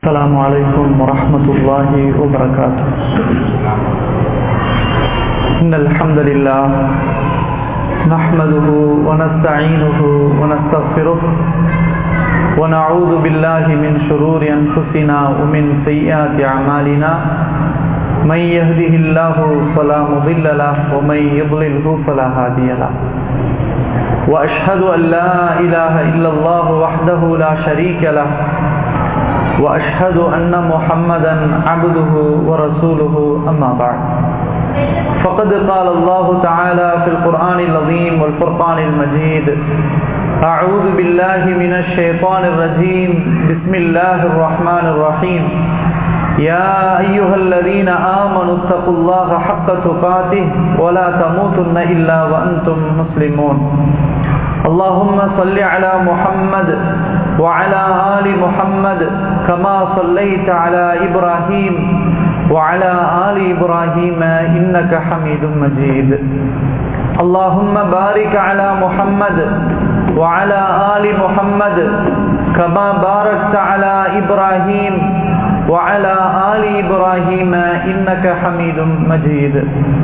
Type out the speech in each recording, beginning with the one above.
السلام عليكم ورحمة الله وبركاته إن الحمد لله نحمده ونستعينه ونستغفره ونعوذ بالله من شرور أنفسنا ومن سيئات أعمالنا من يهده الله فلا مضل له ومن يضلله فلا هادي له وأشهد أن لا إله إلا الله وحده لا شريك له وأشهد أن محمدا عبده ورسوله أما بعد فقد قال الله تعالى في القرآن العظيم والفرقان المجيد أعوذ بالله من الشيطان الرجيم بسم الله الرحمن الرحيم يا أيها الذين آمنوا اتقوا الله حق تقاته ولا تموتن إلا وأنتم مسلمون اللهم صل على محمد وعلى آل محمد كما صليت على إبراهيم وعلى آل إبراهيم إنك حميد مجيد اللهم بارك على محمد وعلى آل محمد كما باركت على إبراهيم وعلى آل إبراهيم إنك حميد مجيد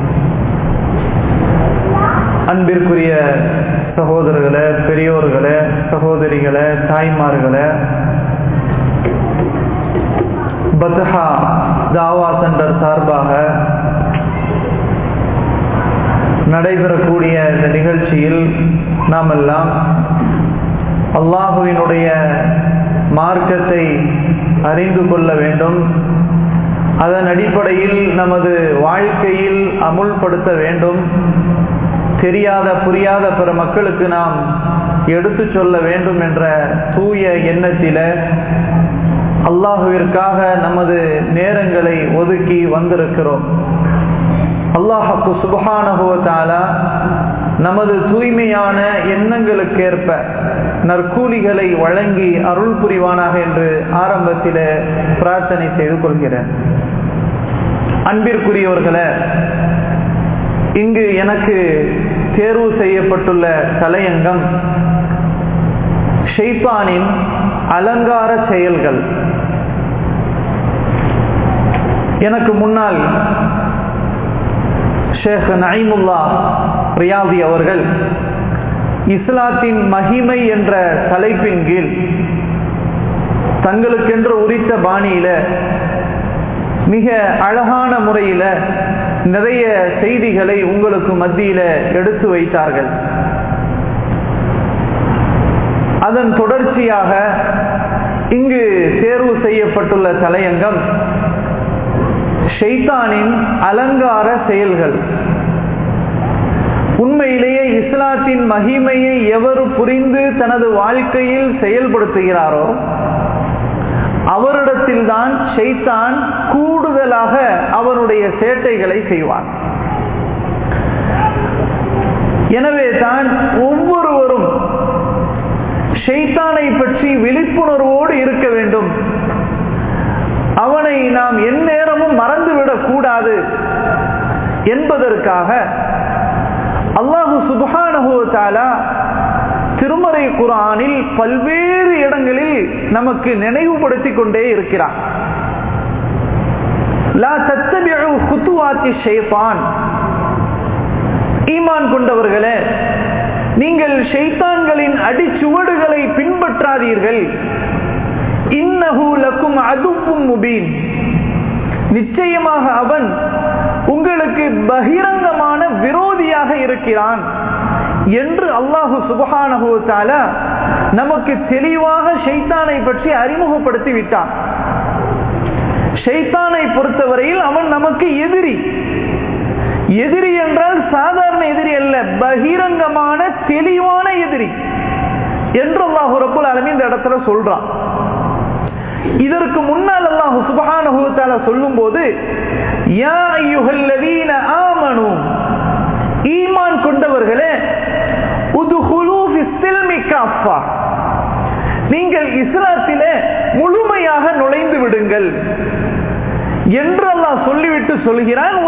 அன்பிற்குரிய சகோதரர்களே பெரியோர்களே சகோதரிகளே தாய்மார்களே பத்ஹா தாவா சென்டர் சார்பாக நடைபெறக்கூடிய இந்த நிகழ்ச்சியில் நாம் எல்லாம் அல்லாஹுவினுடைய மார்க்கத்தை அறிந்து கொள்ள வேண்டும் அதன் அடிப்படையில் நமது வாழ்க்கையில் அமுல்படுத்த வேண்டும் தெரியாத புரியாத பிற மக்களுக்கு நாம் எடுத்து சொல்ல வேண்டும் என்ற தூய எண்ணத்தில அல்லாஹுவிற்காக நமது நேரங்களை ஒதுக்கி வந்திருக்கிறோம் அல்லாஹப்பு சுபகானுபவத்தாலா நமது தூய்மையான எண்ணங்களுக்கேற்ப நற்கூலிகளை வழங்கி அருள் புரிவானாக என்று ஆரம்பத்தில் பிரார்த்தனை செய்து கொள்கிறேன் அன்பிற்குரியவர்களே இங்கு எனக்கு தேர்வு செய்யப்பட்டுள்ள தலையங்கம் ஷெய்பானின் அலங்கார செயல்கள் எனக்கு முன்னால் ஷேக் நைமுல்லா ரியாதி அவர்கள் இஸ்லாத்தின் மகிமை என்ற தலைப்பின் கீழ் தங்களுக்கென்று உரித்த பாணியில மிக அழகான முறையில நிறைய செய்திகளை உங்களுக்கு மத்தியில எடுத்து வைத்தார்கள் அதன் தொடர்ச்சியாக இங்கு தேர்வு செய்யப்பட்டுள்ள தலையங்கம் ஷெய்தானின் அலங்கார செயல்கள் உண்மையிலேயே இஸ்லாத்தின் மகிமையை எவர் புரிந்து தனது வாழ்க்கையில் செயல்படுத்துகிறாரோ அவரிடத்தில்தான் ஷெய்தான் கூடுதலாக அவனுடைய சேட்டைகளை செய்வான் எனவே தான் ஒவ்வொருவரும் ஷெய்தானை பற்றி விழிப்புணர்வோடு இருக்க வேண்டும் அவனை நாம் எந்நேரமும் மறந்துவிடக் கூடாது என்பதற்காக அல்லாஹு சுபானுவத்தாலா திருமறை குரானில் பல்வேறு இடங்களில் நமக்கு நினைவுபடுத்திக் கொண்டே இருக்கிறார் ஈமான் கொண்டவர்களே நீங்கள் ஷெய்தான்களின் அடிச்சுவடுகளை பின்பற்றாதீர்கள் இன்னஹூலக்கும் அதுவும் முபீன் நிச்சயமாக அவன் உங்களுக்கு பகிரங்கமான விரோதியாக இருக்கிறான் என்று அல்லாஹு சுபகானுபவத்தால நமக்கு தெளிவாக ஷைத்தானை பற்றி அறிமுகப்படுத்தி விட்டான் ஷைத்தானை பொறுத்தவரையில் அவன் நமக்கு எதிரி எதிரி என்றால் சாதாரண எதிரி அல்ல பகிரங்கமான தெளிவான எதிரி என்று அல்லாஹு ரப்புல் அலமி இந்த இடத்துல சொல்றான் இதற்கு முன்னால் அல்லாஹு சுபஹானுபவத்தால சொல்லும் போது ஈமான் கொண்டவர்களே நீங்கள் இஸ்லாத்திலே முழுமையாக நுழைந்து விடுங்கள் என்று அல்லாஹ் சொல்லிவிட்டு சொல்கிறான்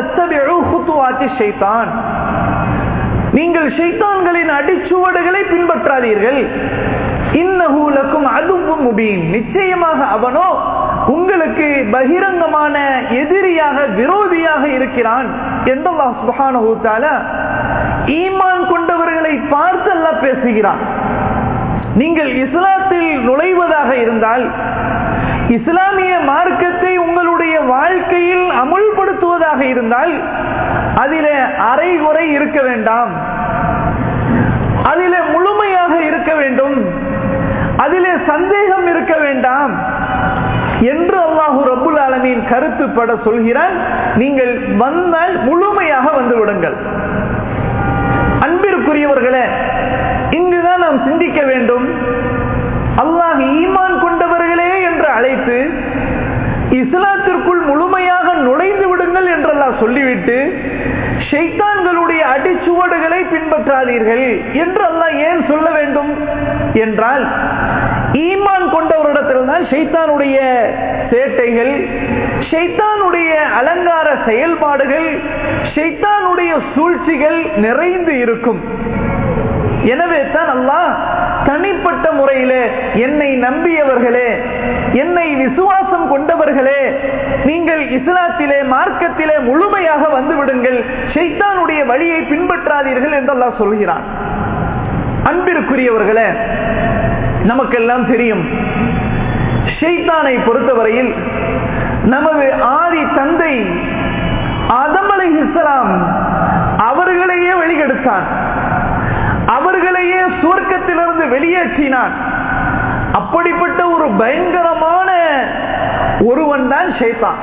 நீங்கள் ஷைத்தான்களின் அடிச்சுவடுகளை பின்பற்றாதீர்கள் இன்னஹூலக்கும் அதுவும் முபீன் நிச்சயமாக அவனோ உங்களுக்கு பகிரங்கமான எதிரியாக விரோதியாக இருக்கிறான் என்று அல்லாஹ் சுப்ஹானஹு தஆலா ஈமான் கொண்டவர்களை பார்த்து அல்லாஹ் பேசுகிறான் நீங்கள் இஸ்லாத்தில் நுழைவதாக இருந்தால் இஸ்லாமிய மார்க்கத்தை உங்களுடைய வாழ்க்கையில் அமுல்படுத்துவதாக இருந்தால் அதிலே அரைகுறை இருக்க வேண்டாம் அதிலே முழுமையாக இருக்க வேண்டும் அதிலே சந்தேகம் இருக்க வேண்டாம் என்று அல்லாஹு ரபுல் ஆலமீன் கருத்துப்பட சொல்கிறான் நீங்கள் வந்தால் முழுமையாக வந்து விடுங்கள் அன்பிற்குரியவர்களே இங்குதான் நாம் சிந்திக்க வேண்டும் அல்லாஹ் ஈமான் கொண்டவர்களே என்று அழைத்து இஸ்லாத்திற்குள் முழுமையாக நுழைந்து விடுங்கள் என்றெல்லாம் சொல்லிவிட்டு ஷைத்தான்களுடைய அடிச்சுவடுகளை பின்பற்றாதீர்கள் என்று அல்லாஹ் ஏன் சொல்ல வேண்டும் என்றால் ஈமான் கொண்டவரிடத்தில் தான் ஷைத்தானுடைய சேட்டைகள் ஷைத்தானுடைய அலங்கார செயல்பாடுகள் ஷைத்தானுடைய சூழ்ச்சிகள் நிறைந்து இருக்கும் எனவே தான் அல்லாஹ் தனிப்பட்ட முறையிலே என்னை நம்பியவர்களே என்னை விசுவாசம் கொண்டவர்களே நீங்கள் இஸ்லாத்திலே மார்க்கத்திலே முழுமையாக வந்து விடுங்கள் ஷைத்தானுடைய வழியை பின்பற்றாதீர்கள் என்று அல்லாஹ் சொல்கிறான் அன்பிற்குரியவர்களே நமக்கெல்லாம் தெரியும் ஷைத்தானை பொறுத்தவரையில் நமது ஆதி தந்தை ஆதம் அலை இஸ்லாம் அவர்களையே வெளியெடுத்தான் அவர்களையே சுவர்க்கத்திலிருந்து வெளியேற்றினான் அப்படிப்பட்ட ஒரு பயங்கரமான ஒருவன் தான் ஷைத்தான்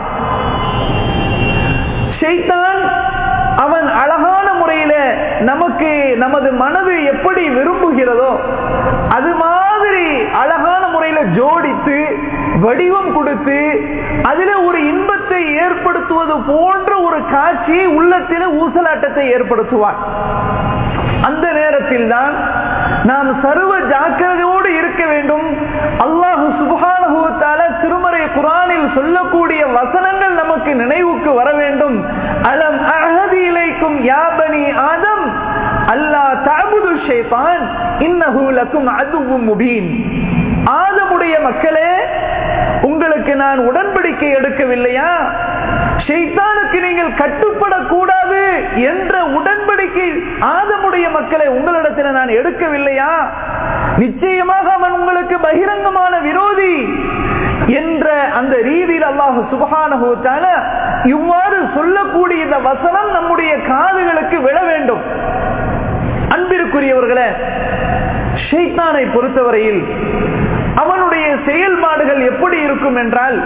ஷைத்தான் அவன் அழகான முறையில நமக்கு நமது மனது எப்படி விரும்புகிறதோ அது மாதிரி அழகான முறையில ஜோடித்து வடிவம் கொடுத்து அதுல ஒரு இன்பத்தை ஏற்படுத்துவது போன்ற ஒரு காட்சியை உள்ளத்தில ஊசலாட்டத்தை ஏற்படுத்துவான் அந்த நேரத்தில் தான் நாம் சர்வ ஜாக்கிரதையோடு இருக்க வேண்டும் அல்லாஹு சுபானுபவத்தால திருமறை குரானில் சொல்லக்கூடிய வசனங்கள் நமக்கு நினைவுக்கு வர வேண்டும் அலம் அகதி இலைக்கும் யாபனி ஆதம் அல்லா தபுது ஷேபான் இன்னஹு லக்கும் அதுவும் முபீன் ஆதமுடைய மக்களே உங்களுக்கு நான் உடன்படிக்கை எடுக்கவில்லையா ஷைத்தானுக்கு நீங்கள் கட்டுப்படக்கூடாது என்ற உடன்படிக்கை ஆதமுடைய மக்களை உங்களிடத்தில் நான் எடுக்கவில்லையா நிச்சயமாக அவன் உங்களுக்கு பகிரங்கமான விரோதி என்ற அந்த ரீதியில் அல்லாஹு சுபகானுபவத்தால இவ்வாறு சொல்லக்கூடிய இந்த வசனம் நம்முடைய காதுகளுக்கு விழ வேண்டும் அன்பிற்குரியவர்களே ஷைத்தானை பொறுத்தவரையில் அவனுடைய செயல்பாடுகள் எப்படி இருக்கும் என்றால்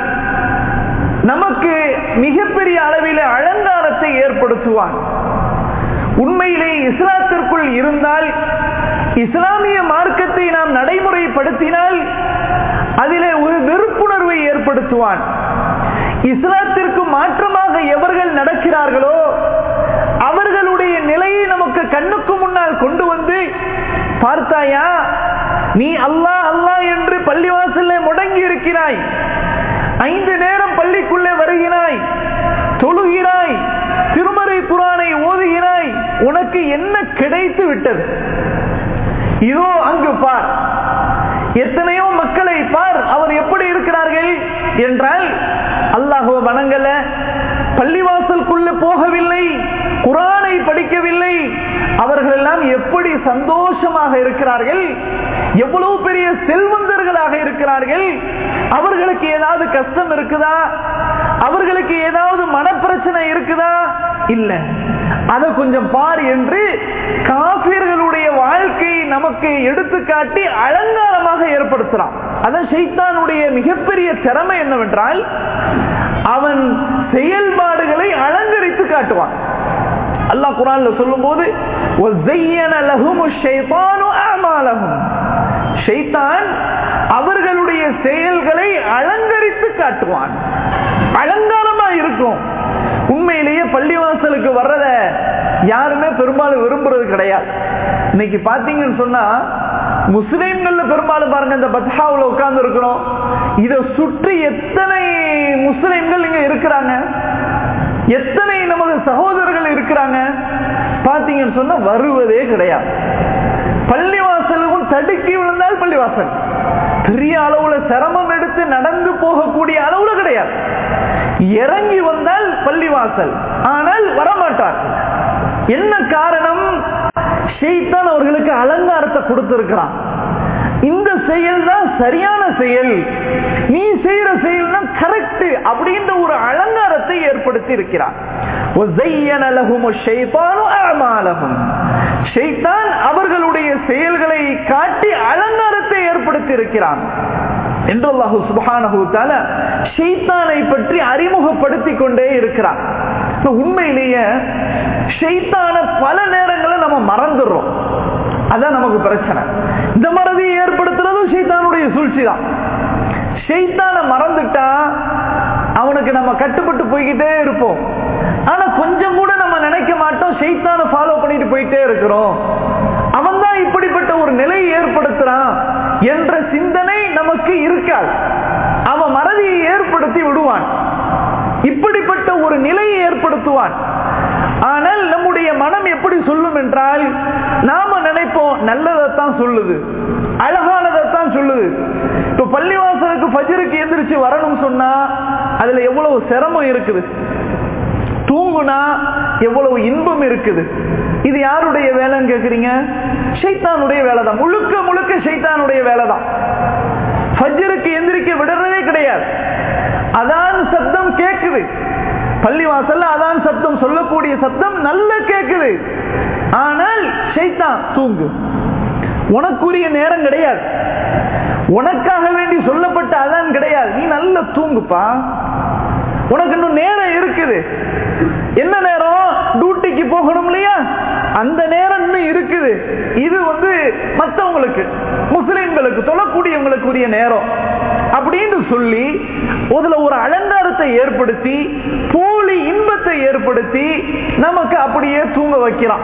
நமக்கு மிகப்பெரிய அளவில் அலங்காரத்தை ஏற்படுத்துவான் உண்மையிலே இஸ்லாத்திற்குள் இருந்தால் இஸ்லாமிய மார்க்கத்தை நாம் நடைமுறைப்படுத்தினால் அதிலே ஒரு வெறுப்புணர்வை ஏற்படுத்துவான் இஸ்லாத்திற்கு மாற்றமாக எவர்கள் நடக்கிறார்களோ அவர்களுடைய நிலையை நமக்கு கண்ணுக்கு முன்னால் கொண்டு வந்து பார்த்தாயா நீ அல்லாஹ் அல்லாஹ் என்று பள்ளிவாசல்ல முடங்கி இருக்கிறாய் ஐந்து நேரம் பள்ளிக்குள்ளே வருகிறாய் தொழுகிறாய் திருமறை குரானை ஓதுகிறாய் உனக்கு என்ன கிடைத்து விட்டது இதோ அங்கு பார் எத்தனையோ மக்களை பார் அவர் எப்படி இருக்கிறார்கள் என்றால் அல்லாஹுவ வணங்கல பள்ளிவாசலுக்குள்ள போகவில்லை குரானை படிக்கவில்லை அவர்கள் எல்லாம் எப்படி சந்தோஷமாக இருக்கிறார்கள் எவ்வளவு பெரிய செல்வந்தர்களாக இருக்கிறார்கள் அவர்களுக்கு ஏதாவது கஷ்டம் இருக்குதா அவர்களுக்கு ஏதாவது மனப்பிரச்சனை இருக்குதா இல்ல அதை கொஞ்சம் பார் என்று காபியர்களுடைய வாழ்க்கையை நமக்கு எடுத்துக்காட்டி அலங்காரமாக ஏற்படுத்தலாம் அதான் ஷைத்தானுடைய மிகப்பெரிய திறமை என்னவென்றால் அவன் செயல்பாடுகளை அலங்கரித்து காட்டுவான் அல்லாஹ் குரான்ல சொல்லும் போது அவர்களுடைய செயல்களை அலங்கரித்து காட்டுவான் அலங்காரமா இருக்கும் உண்மையிலேயே பள்ளிவாசலுக்கு வர்றத யாருமே பெரும்பாலும் விரும்புறது கிடையாது இன்னைக்கு பாத்தீங்கன்னு சொன்னா முஸ்லிம்கள்ல பெரும்பாலும் பாருங்க இந்த பத்ஹாவில் உட்கார்ந்து இருக்கிறோம் இதை சுற்றி எத்தனை முஸ்லிம்கள் இங்க இருக்கிறாங்க எத்தனை நமது சகோதரர்கள் இருக்கிறாங்க பாத்தீங்கன்னு சொன்னா வருவதே கிடையாது பள்ளிவாசலுக்கும் தடுக்கி விழுந்தால் பள்ளிவாசல் பெரிய அளவுல சிரமம் எடுத்து நடந்து போகக்கூடிய அளவுல கிடையாது இறங்கி வந்தால் பள்ளிவாசல் ஆனால் வரமாட்டார்கள் என்ன காரணம் ஷெய்தான் அவர்களுக்கு அலங்காரத்தை கொடுத்திருக்கிறான் இந்த செயல் தான் சரியான செயல் நீ செய்யற செயல் தான் கரெக்ட் அப்படின்ற ஒரு அலங்காரத்தை ஏற்படுத்தி இருக்கிறான் அவர்களுடைய செயல்களை காட்டி அலங்காரத்தை ஏற்படுத்தி இருக்கிறான் என்று அல்லாஹு சுபஹானஹு தஆலா ஷைத்தானை பற்றி அறிமுகப்படுத்தி கொண்டே இருக்கிறான் உண்மையிலேயே ஷைத்தான பல நேரங்களில் நம்ம மறந்துடுறோம் அதான் நமக்கு பிரச்சனை இந்த மறதியை ஏற்படுத்துறதும் ஷைத்தானுடைய சூழ்ச்சி தான் ஷைத்தான மறந்துட்டா அவனுக்கு நம்ம கட்டுப்பட்டு போய்கிட்டே இருப்போம் ஆனா கொஞ்சம் கூட நம்ம நினைக்க மாட்டோம் ஷைத்தான ஃபாலோ பண்ணிட்டு போயிட்டே இருக்கிறோம் அவன் தான் இப்படிப்பட்ட ஒரு நிலையை ஏற்படுத்துறான் என்ற சிந்தனை நமக்கு இருக்காது அவன் மறதியை ஏற்படுத்தி விடுவான் இப்படிப்பட்ட ஒரு நிலையை ஏற்படுத்துவான் ஆனால் நம்முடைய மனம் எப்படி சொல்லும் என்றால் நாம நினைப்போம் நல்லதைத்தான் சொல்லுது அழகானதைத்தான் சொல்லுது இப்ப பள்ளிவாசலுக்கு ஃபஜருக்கு எந்திரிச்சு வரணும் சொன்னா அதுல எவ்வளவு சிரமம் இருக்குது தூங்குனா எவ்வளவு இன்பம் இருக்குது இது யாருடைய வேலைன்னு கேக்குறீங்க ஷைத்தானுடைய வேலை தான் முழுக்க முழுக்க ஷைத்தானுடைய வேலை தான் ஃபஜ்ருக்கு எந்திரிக்க விடுறதே கிடையாது அதான் சப்தம் கேக்குது பள்ளிவாசல்ல அதான் சப்தம் சொல்லக்கூடிய சப்தம் நல்ல கேக்குது ஆனால் ஷைத்தான் தூங்கு உனக்குரிய நேரம் கிடையாது உனக்காக வேண்டி சொல்லப்பட்ட அதான் கிடையாது நீ நல்ல தூங்குப்பா உனக்கு இன்னும் நேரம் இருக்குது என்ன நேரம் டியூட்டிக்கு போகணும் இல்லையா அந்த நேரம் இன்னும் இருக்குது இது வந்து மற்றவங்களுக்கு முஸ்லிம்களுக்கு தொழக்கூடியவங்களுக்குரிய நேரம் அப்படின்னு சொல்லி அதுல ஒரு அலங்காரத்தை ஏற்படுத்தி போலி இன்பத்தை ஏற்படுத்தி நமக்கு அப்படியே தூங்க வைக்கிறான்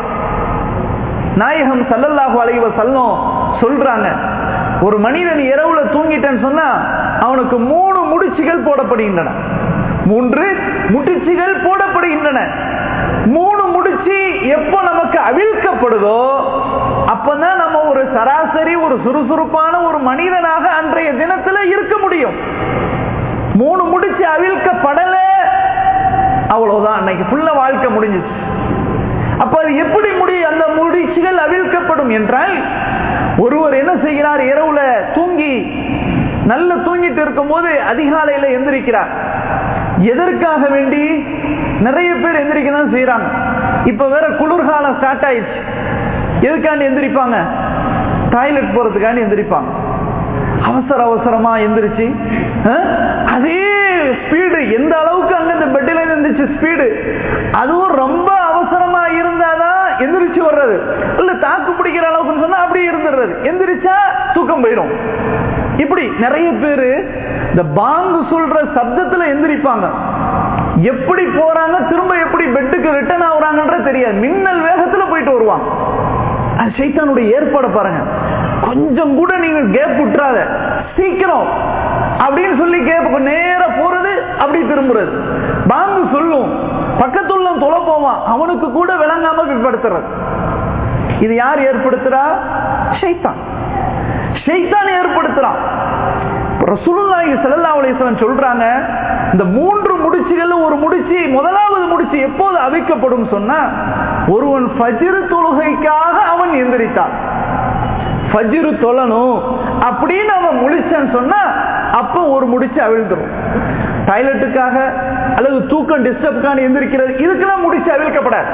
நாயகம் சல்லல்லாஹு அலைவ செல்லம் சொல்றாங்க ஒரு மனிதன் இரவுல தூங்கிட்டேன்னு சொன்னா அவனுக்கு மூணு முடிச்சுகள் போடப்படுகின்றன மூன்று முடிச்சுகள் போடப்படுகின்றன மூணு முடிச்சு எப்போ நமக்கு அவிழ்க்கப்படுதோ அப்பதான் நம்ம ஒரு சராசரி ஒரு சுறுசுறுப்பான ஒரு மனிதனாக அன்றைய தினத்துல இருக்க முடியும் மூணு முடிச்சு அவிழ்க்கப்படல அவ்வளவுதான் அன்னைக்கு ஃபுல்ல வாழ்க்கை முடிஞ்சிச்சு அப்ப அது எப்படி முடியும் அந்த முடிச்சுகள் அவிழ்க்கப்படும் என்றால் ஒருவர் என்ன செய்கிறார் இரவுல தூங்கி நல்ல தூங்கிட்டு இருக்கும் போது அதிகாலையில எந்திரிக்கிறார் எதற்காக வேண்டி நிறைய பேர் எந்திரிக்க தான் செய்யறாங்க இப்ப வேற குளிர்காலம் ஸ்டார்ட் ஆயிடுச்சு எதுக்காண்டி எந்திரிப்பாங்க டாய்லெட் போறதுக்காண்டி எந்திரிப்பாங்க அவசர அவசரமா எந்திரிச்சு அதே ஸ்பீடு எந்த அளவுக்கு அங்க இந்த பெட்டில இருந்துச்சு ஸ்பீடு அதுவும் ரொம்ப அவசரமா இருந்தாதான் எந்திரிச்சு வர்றது இல்ல தாக்கு பிடிக்கிற அளவுக்கு சொன்னா அப்படியே இருந்துடுறது எந்திரிச்சா தூக்கம் போயிடும் இப்படி நிறைய பேரு இந்த பாங்கு சொல்ற சப்தத்துல எந்திரிப்பாங்க எப்படி போறாங்க திரும்ப எப்படி பெட்டுக்கு ரிட்டர்ன் ஆகுறாங்கன்ற தெரியாது மின்னல் வேகத்துல போயிட்டு வருவாங்க அது சைத்தானுடைய ஏற்பாடு பாருங்க கொஞ்சம் கூட நீங்க கேப் விட்டுறாத சீக்கிரம் அப்படின்னு சொல்லி கேப் நேர போறது அப்படி திரும்புறது பாங்கு சொல்லும் பக்கத்துல தொலை போவான் அவனுக்கு கூட விளங்காம பிற்படுத்துறது இது யார் ஏற்படுத்துறா ஷைத்தான் ஷைத்தான் ஏற்படுத்துறான் ரசூலுல்லாஹி ஸல்லல்லாஹு அலைஹி வஸல்லம் சொல்றாங்க இந்த மூன்று முடிச்சுகள் ஒரு முடிச்சு முதலாவது முடிச்சு எப்போது அவிக்கப்படும் சொன்னா ஒருவன் ஃபஜ்ர் தொழுகைக்காக அவன் எந்திரித்தான் ஃபஜ்ர் தொழணும் அப்படின்னு அவன் முழிச்சான்னு சொன்னா அப்ப ஒரு முடிச்சு அவிழ்ந்துடும் டாய்லெட்டுக்காக அல்லது தூக்கம் டிஸ்டர்ப்கான எந்திரிக்கிறது இதுக்கெல்லாம் முடிச்சு அவிழ்க்கப்படாது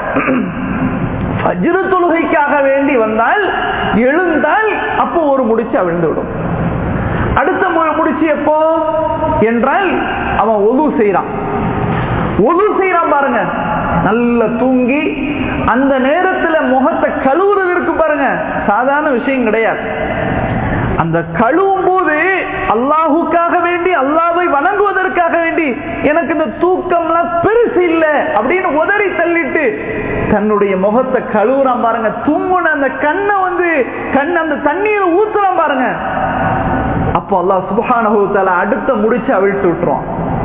ஃபஜ்ர் தொழுகைக்காக வேண்டி வந்தால் எழுந்தால் அப்போ ஒரு முடிச்சு அவிழ்ந்துவிடும் அடுத்த முடிச்சு எப்போ என்றால் அவன் ஒது செய்யறான் ஒது செய்யறான் பாருங்க நல்ல தூங்கி அந்த நேரத்துல முகத்தை கழுவுறது இருக்கு பாருங்க சாதாரண விஷயம் கிடையாது அந்த கழுவும் போது அல்லாஹுக்காக வேண்டி அல்லாவை வணங்குவதற்காக வேண்டி எனக்கு இந்த தூக்கம்லாம் பெருசு இல்ல அப்படின்னு உதறி தள்ளிட்டு தன்னுடைய முகத்தை கழுவுறான் பாருங்க தூங்குன அந்த கண்ணை வந்து கண் அந்த தண்ணீரை ஊத்துறான் பாருங்க அப்போ அல்லாஹ் சுபஹானஹூத்தால அடுத்த முடிச்சு அவிழ்த்து விட்டுருவான்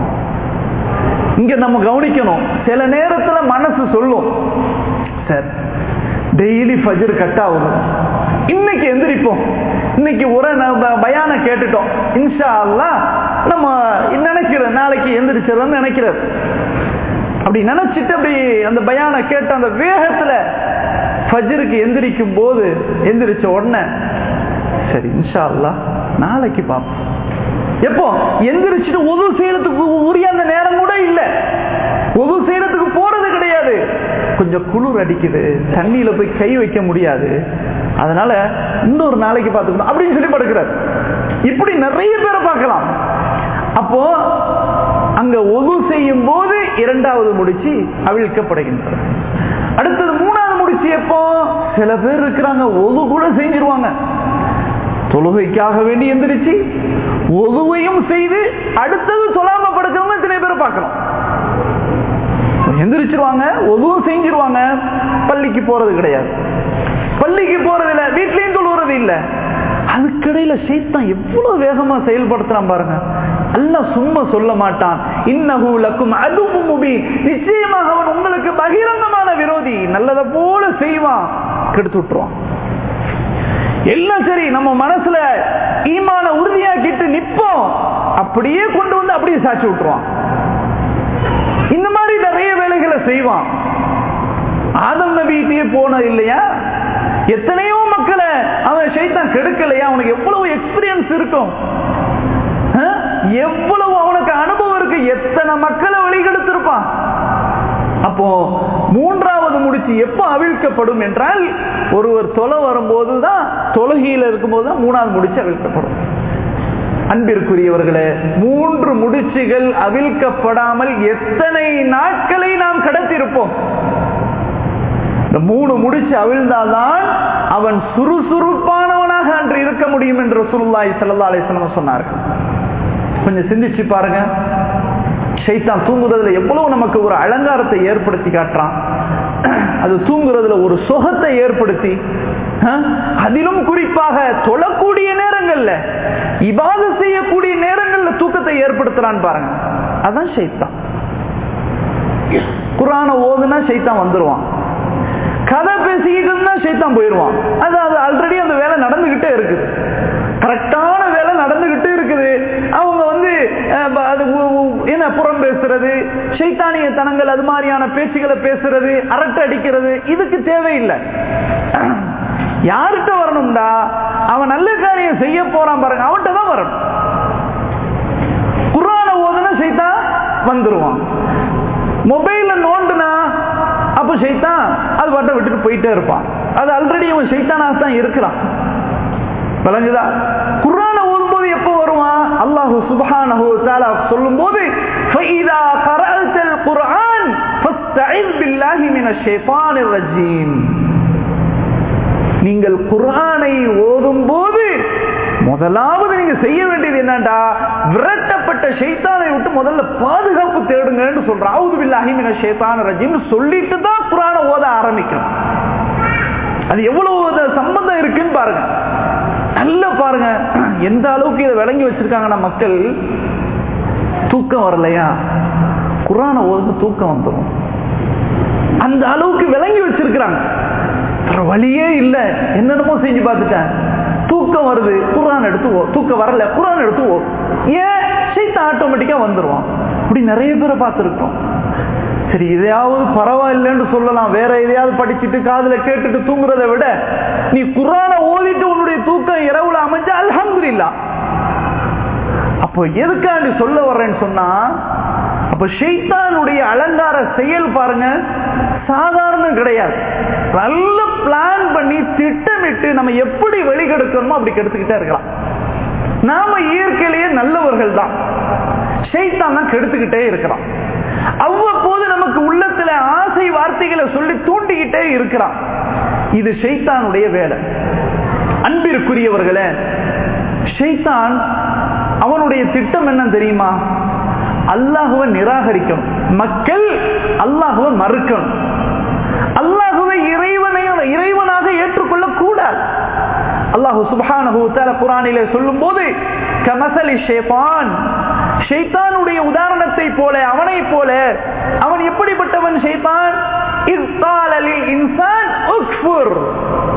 இங்க நம்ம கவனிக்கணும் சில நேரத்துல மனசு சொல்லும் சார் டெய்லி ஃபஜர் கட் ஆகும் இன்னைக்கு எந்திரிப்போம் இன்னைக்கு ஒரு பயான கேட்டுட்டோம் இன்ஷா அல்லா நம்ம நினைக்கிறது நாளைக்கு எந்திரிச்சிடறோம்னு நினைக்கிறது அப்படி நினைச்சிட்டு அப்படி அந்த பயான கேட்ட அந்த வேகத்துல ஃபஜ்ருக்கு எந்திரிக்கும் போது எந்திரிச்ச உடனே சரி இன்ஷா அல்லா நாளைக்கு பார்ப்போம் எப்போ எந்திரிச்சிட்டு உதவு செய்யறதுக்கு உரிய அந்த நேரம் கூட இல்ல உதவு செய்யறதுக்கு போறது கிடையாது கொஞ்சம் குளிர் அடிக்குது தண்ணியில போய் கை வைக்க முடியாது அதனால இன்னொரு நாளைக்கு பார்த்துக்கணும் அப்படின்னு சொல்லி படுக்கிறார் இப்படி நிறைய பேரை பார்க்கலாம் அப்போ அங்க ஒது செய்யும் போது இரண்டாவது முடிச்சு அவிழ்க்கப்படுகின்றது அடுத்தது மூணாவது முடிச்சு எப்போ சில பேர் இருக்கிறாங்க ஒது கூட செஞ்சிருவாங்க தொழுகைக்காக வேண்டி எந்திரிச்சு ஒதுவையும் செய்து அடுத்தது சொல்லாம படுக்கிறவங்க சில பேரை பார்க்கலாம் எந்திரிச்சிருவாங்க ஒதுவும் செஞ்சிருவாங்க பள்ளிக்கு போறது கிடையாது பள்ளிக்கு போறது இல்ல வீட்லயும் தொழுறது இல்ல அதுக்கடையில சைத்தான் எவ்வளவு வேகமா செயல்படுத்துறான் பாருங்க அல்ல சும்மா சொல்ல மாட்டான் இன்னகுலக்கும் அதுவும் முபி நிச்சயமாக அவன் உங்களுக்கு பகிரங்கமான விரோதி நல்லதை போல செய்வான் கெடுத்து விட்டுருவான் எல்லாம் சரி நம்ம மனசுல ஈமான உறுதியாக்கிட்டு நிப்போம் அப்படியே கொண்டு வந்து அப்படியே சாட்சி விட்டுருவான் இந்த மாதிரி நிறைய வேலைகளை செய்வான் ஆதம் நபிகிட்டே போன இல்லையா எத்தனையோ மக்களை அவன் சைத்தான் கெடுக்கலையா அவனுக்கு எவ்வளவு எக்ஸ்பீரியன்ஸ் இருக்கும் எவ்வளவு அவனுக்கு அனுபவம் இருக்கு எத்தனை மக்களை வழிகெடுத்திருப்பான் அப்போ மூன்றாவது முடிச்சு எப்ப அவிழ்க்கப்படும் என்றால் ஒருவர் தொலை வரும்போதுதான் தொழுகையில் இருக்கும்போது தான் மூணாவது முடிச்சு அவிழ்க்கப்படும் அன்பிற்குரியவர்களே மூன்று முடிச்சுகள் அவிழ்க்கப்படாமல் எத்தனை நாட்களை நாம் கடத்திருப்போம் இந்த மூணு முடிச்சு அவிழ்ந்தால்தான் அவன் சுறுசுறுப்பானவனாக அன்று இருக்க முடியும் என்று சுருல்லாய் செல்லா அலிஸ்லம் சொன்னார்கள் கொஞ்சம் சிந்திச்சு பாருங்க சைத்தான் தூங்குறதுல எவ்வளவு நமக்கு ஒரு அலங்காரத்தை ஏற்படுத்தி காட்டுறான் அது தூங்குறதுல ஒரு சுகத்தை ஏற்படுத்தி அதிலும் குறிப்பாக தொழக்கூடிய நேரங்கள்ல இபாத செய்யக்கூடிய நேரங்கள்ல தூக்கத்தை ஏற்படுத்துறான் பாருங்க அதான் சைத்தான் குரான ஓதுனா சைத்தான் வந்துருவான் கதை பேசிக்கிட்டு இருந்தா சைத்தான் போயிடுவான் அது அது ஆல்ரெடி அந்த வேலை நடந்துகிட்டே இருக்குது கரெக்டான வேலை நடந்துகிட்டு இருக்குது அவங்க வந்து அது என்ன புறம் பேசுறது சைத்தானிய தனங்கள் அது மாதிரியான பேச்சுகளை பேசுறது அரட்டை அடிக்கிறது இதுக்கு தேவையில்லை யார்கிட்ட வரணும்டா அவன் நல்ல காரியம் செய்ய போறான் பாருங்க அவன்கிட்ட தான் வரணும் குரான ஓதுனா சைத்தா வந்துருவான் மொபைல்ல நோண்டுனா அப்ப சைத்தான் அது பாட்ட விட்டுட்டு போயிட்டே இருப்பான் அது ஆல்ரெடி அவன் சைத்தானாக தான் இருக்கிறான் விளங்குதா குரான ஓதும்போது எப்ப வருவான் அல்லாஹு சுபஹானஹு தஆலா சொல்லும்போது ஃபைதா கரஅல் குர்ஆன் ஃபஸ்தஇஸ் பில்லாஹி மினஷ் ஷைத்தானிர் ரஜீம் நீங்கள் குர்ஆனை ஓதும்போது முதலாவது நீங்க செய்ய வேண்டியது என்னடா விரட்டப்பட்ட ஷைத்தானை விட்டு முதல்ல பாதுகாப்பு தேடுங்கன்னு சொல்றான் அவுது பில்லாஹி மினஷ் ஷைத்தானிர் ரஜீம் சொல்லிட்டு தான் குர்ஆனை ஓத ஆரம்பிக்கணும் அது எவ்வளவு சம்பந்தம் இருக்குன்னு பாருங்க நல்லா பாருங்க எந்த அளவுக்கு இதை விளங்கி வச்சிருக்காங்கன்னா மக்கள் தூக்கம் வரலையா குரான ஓது தூக்கம் வந்துடும் அந்த அளவுக்கு விளங்கி வச்சிருக்கிறாங்க வழியே இல்லை என்னென்னமோ செஞ்சு பார்த்துட்டேன் தூக்கம் வருது குரான் எடுத்து ஓ தூக்கம் வரல குரான் எடுத்து ஓ ஏன் சைத்த ஆட்டோமேட்டிக்கா வந்துருவான் இப்படி நிறைய பேரை பார்த்துருக்கோம் சரி இதையாவது பரவாயில்லைன்னு சொல்லலாம் வேற எதையாவது படிச்சுட்டு காதுல கேட்டுட்டு தூங்குறத விட நீ குரான ஓதிட்டு உன்னுடைய தூக்கம் இரவுல அமைஞ்சா அல்ஹம்துலில்லா அப்போ எதுக்காண்டி சொல்ல வர்றேன்னு சொன்னா அப்ப ஷெய்தானுடைய அலங்கார செயல் பாருங்க சாதாரணம் கிடையாது நல்ல பிளான் பண்ணி திட்டமிட்டு நம்ம எப்படி வெளிக்கெடுக்கணுமோ அப்படி கெடுத்துக்கிட்டே இருக்கலாம் நாம இயற்கையிலேயே நல்லவர்கள் தான் ஷெய்தான் தான் கெடுத்துக்கிட்டே இருக்கிறான் அவ்வப்போது நமக்கு உள்ளத்துல ஆசை வார்த்தைகளை சொல்லி தூண்டிக்கிட்டே இருக்கிறான் இது ஷெய்தானுடைய வேலை அன்பிற்குரியவர்களே ஷெய்தான் அவனுடைய திட்டம் என்ன தெரியுமா அல்லாஹுவை நிராகரிக்கணும் மக்கள் அல்லாஹுவை மறுக்கணும் அல்லாஹுவை இறைவனை இறைவனாக ஏற்றுக்கொள்ள கூடாது அல்லாஹு சுபானஹு குரானிலே சொல்லும் போது கமசலி ஷேபான் ஷைத்தானுடைய உதாரணத்தை போல அவனை போல அவன் எப்படிப்பட்டவன் ஷைத்தான் இன்சான்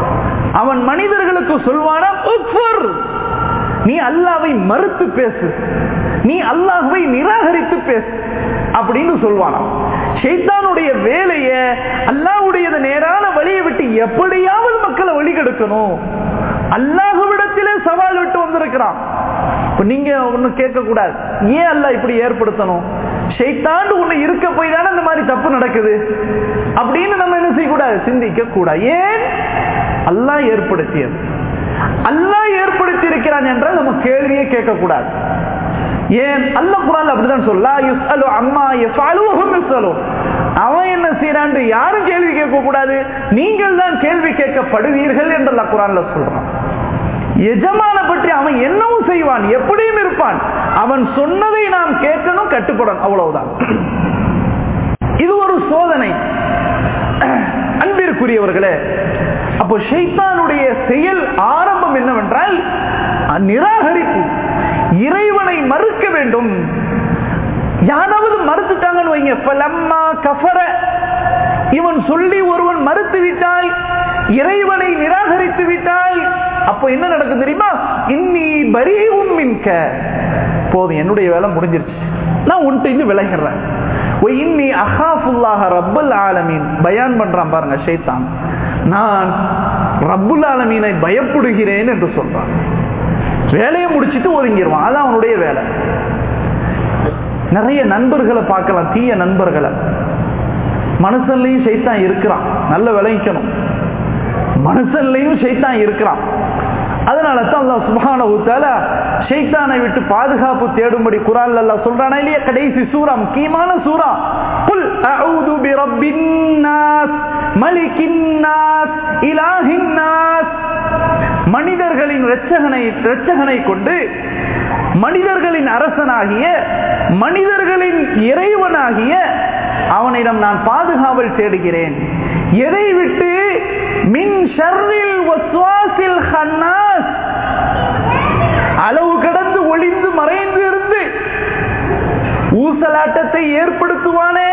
அவன் மனிதர்களுக்கு சொல்வானா உக்ஃபர். நீ அல்லாவை மறுத்து பேசு நீ அல்லாஹ்வை நிராகரித்து பேசு அப்படின்னு சொல்வானாம் ஷைத்தானுடைய வேலைய அல்லாஹ்வுடைய நேரான வழியை விட்டு எப்படியாவது மக்களை வழிகெடுக்கணும் அல்லாஹ்விடத்திலே சவால் விட்டு வந்திருக்கிறான் இப்ப நீங்க ஒண்ணு கேட்க கூடாது ஏன் அல்லாஹ் இப்படி ஏற்படுத்தணும் ஷைத்தாண்டு ஒண்ணு இருக்க போய் தானே இந்த மாதிரி தப்பு நடக்குது அப்படின்னு நம்ம என்ன செய்யக்கூடாது சிந்திக்க கூடாது ஏன் அல்லாஹ் ஏற்படுத்தியது அல்லாஹ் ஏற்படுத்தி இருக்கிறான் என்றால் நம்ம கேள்வியே கேட்க கூடாது ஏன் அல்ல குரான் அப்படிதான் சொல்லா யுஸ்அலு அம்மா யஃபஅலு வஹும் யுஸ்அலு அவன் என்ன செய்யறான் யாரும் கேள்வி கேட்க கூடாது நீங்கள் தான் கேள்வி கேட்கப்படுவீர்கள் என்று அல்லாஹ் குரான்ல சொல்றான் எஜமான பற்றி அவன் என்னவும் செய்வான் எப்படியும் இருப்பான் அவன் சொன்னதை நாம் கேட்கணும் கட்டுப்படணும் அவ்வளவுதான் இது ஒரு சோதனை அன்பிற்குரியவர்களே அப்போ ஷைத்தானுடைய செயல் ஆரம்பம் என்னவென்றால் நிராகரிப்பு இறைவனை மறுக்க வேண்டும் யாராவது மறுத்துட்டாங்கன்னு வைங்க பலம்மா கஃபர இவன் சொல்லி ஒருவன் மறுத்து விட்டால் இறைவனை நிராகரித்து விட்டால் அப்போ என்ன நடக்கும் தெரியுமா இன்னி பரீவும் மின்க போதும் என்னுடைய வேலை முடிஞ்சிருச்சு நான் உன்ட்டு இருந்து விலகிறேன் இன்னி அஹாஃபுல்லாஹ ரப்பல் ஆலமீன் பயான் பண்றான் பாருங்க ஷைத்தான் நான் ரப்புல் ஆலமீனை பயப்படுகிறேன் என்று சொல்றான் வேலையை முடிச்சிட்டு ஒதுங்கிடுவான் அதான் அவனுடைய வேலை நிறைய நண்பர்களை பார்க்கலாம் தீய நண்பர்களை மனுஷன்லையும் சைத்தான் இருக்கிறான் நல்ல விளைவிக்கணும் மனுஷன்லையும் சைத்தான் இருக்கிறான் அதனால தான் அல்லாஹ் சுப்ஹானஹு தஆலா ஷைத்தானை விட்டு பாதுகாப்பு தேடும்படி குர்ஆன்ல அல்லாஹ் சொல்றானா இல்லையா கடைசி சூரா முக்கியமான சூரா குல் அஊது பிரப்பின் நாஸ் மலிக்கின் நாஸ் இலாஹின் நாஸ் மனிதர்களின் இரட்சகனை இரட்சகனை கொண்டு மனிதர்களின் அரசனாகிய மனிதர்களின் இறைவனாகிய அவனிடம் நான் பாதுகாவல் தேடுகிறேன் எதை விட்டு மின் ஷர்ரில் வஸ்வாசில் ஹன்னாஸ் அளவு கடந்து ஒளிந்து மறைந்து இருந்து ஊசலாட்டத்தை ஏற்படுத்துவானே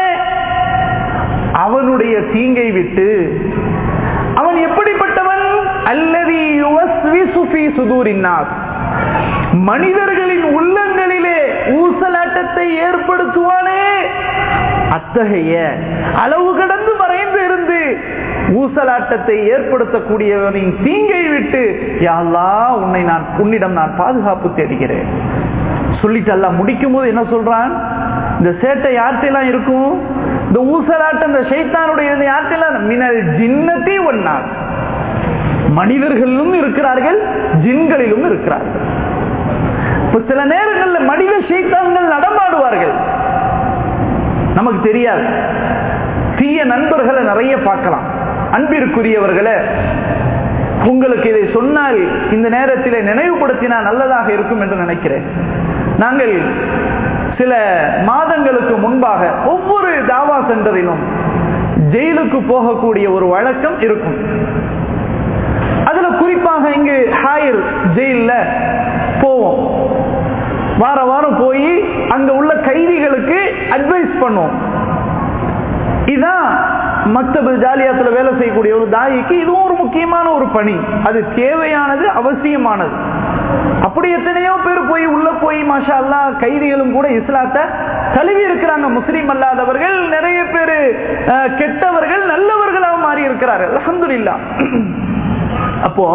அவனுடைய தீங்கை விட்டு அவன் எப்படிப்பட்டவன் அல்லது சுதூரின்னாஸ் மனிதர்களின் உள்ளங்களிலே ஊசலாட்டத்தை ஏற்படுத்துவானே அத்தகைய அளவு கடந்து மறைந்து இருந்து ஊசலாட்டத்தை ஏற்படுத்தக்கூடியவனின் தீங்கை விட்டு யாழ்லா உன்னை நான் உன்னிடம் நான் பாதுகாப்பு தேடுகிறேன் சொல்லிட்டு அல்ல முடிக்கும் போது என்ன சொல்றான் இந்த சேட்டை யார்கிட்டலாம் இருக்கும் இந்த ஊசலாட்டம் இந்த சைத்தானுடைய யார்கிட்டலாம் மினல் ஜின்னத்தி ஒன்னா மனிதர்களிலும் இருக்கிறார்கள் ஜின்களிலும் இருக்கிறார்கள் இப்ப சில நேரங்களில் மனித சைத்தான்கள் நடமாடுவார்கள் நமக்கு தெரியாது தீய நண்பர்களை நிறைய பார்க்கலாம் அன்பிற்குரியவர்களை உங்களுக்கு இதை சொன்னால் இந்த நேரத்தில் நினைவுபடுத்தினா நல்லதாக இருக்கும் என்று நினைக்கிறேன் நாங்கள் சில மாதங்களுக்கு முன்பாக ஒவ்வொரு தாவா சென்டரிலும் ஜெயிலுக்கு போகக்கூடிய ஒரு வழக்கம் இருக்கும் அதுல குறிப்பாக இங்கு ஹாயர் ஜெயில போவோம் வார வாரம் போய் அங்க உள்ள கைதிகளுக்கு அட்வைஸ் பண்ணுவோம் இதான் மக்தபு ஜாலியாத்துல வேலை செய்யக்கூடிய ஒரு தாயிக்கு இதுவும் ஒரு முக்கியமான ஒரு பணி அது தேவையானது அவசியமானது அப்படி எத்தனையோ பேர் போய் உள்ள போய் மாஷா அல்லா கைதிகளும் கூட இஸ்லாத்தை தழுவி இருக்கிறாங்க முஸ்லீம் அல்லாதவர்கள் நிறைய பேர் கெட்டவர்கள் நல்லவர்களாக மாறி இருக்கிறார்கள் அலமதுல்லா அப்போ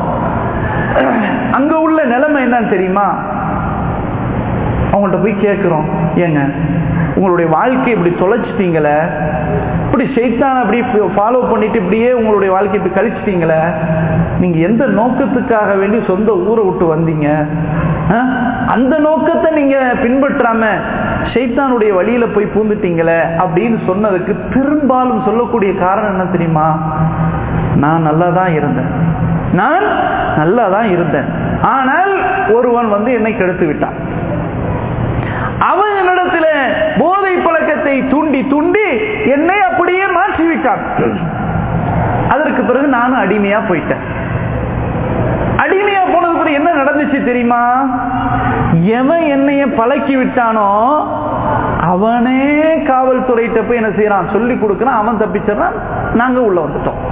அங்க உள்ள நிலைமை என்னன்னு தெரியுமா அவங்கள்ட்ட போய் கேட்கிறோம் ஏங்க உங்களுடைய வாழ்க்கை இப்படி தொலைச்சிட்டீங்களே இப்படி செய்தான் அப்படி ஃபாலோ பண்ணிட்டு இப்படியே உங்களுடைய வாழ்க்கை இப்படி கழிச்சிட்டீங்களே நீங்க எந்த நோக்கத்துக்காக வேண்டி சொந்த ஊரை விட்டு வந்தீங்க அந்த நோக்கத்தை நீங்க பின்பற்றாம ஷைத்தானுடைய வழியில போய் பூந்துட்டீங்களே அப்படின்னு சொன்னதுக்கு பெரும்பாலும் சொல்லக்கூடிய காரணம் என்ன தெரியுமா நான் நல்லா தான் இருந்தேன் நான் நல்லா தான் இருந்தேன் ஆனால் ஒருவன் வந்து என்னை கெடுத்து விட்டான் அவன் என்னிடத்துல போதை பழக்கத்தை தூண்டி தூண்டி என்னை அப்படியே மாற்றி விட்டான் அதற்கு பிறகு நானும் அடிமையா போயிட்டேன் அடிமையா போனது பிறகு என்ன நடந்துச்சு தெரியுமா எவன் என்னைய பழக்கி விட்டானோ அவனே காவல்துறையிட்ட போய் என்ன செய்யறான் சொல்லி கொடுக்கறான் அவன் தப்பிச்சிடறான் நாங்க உள்ள வந்துட்டோம்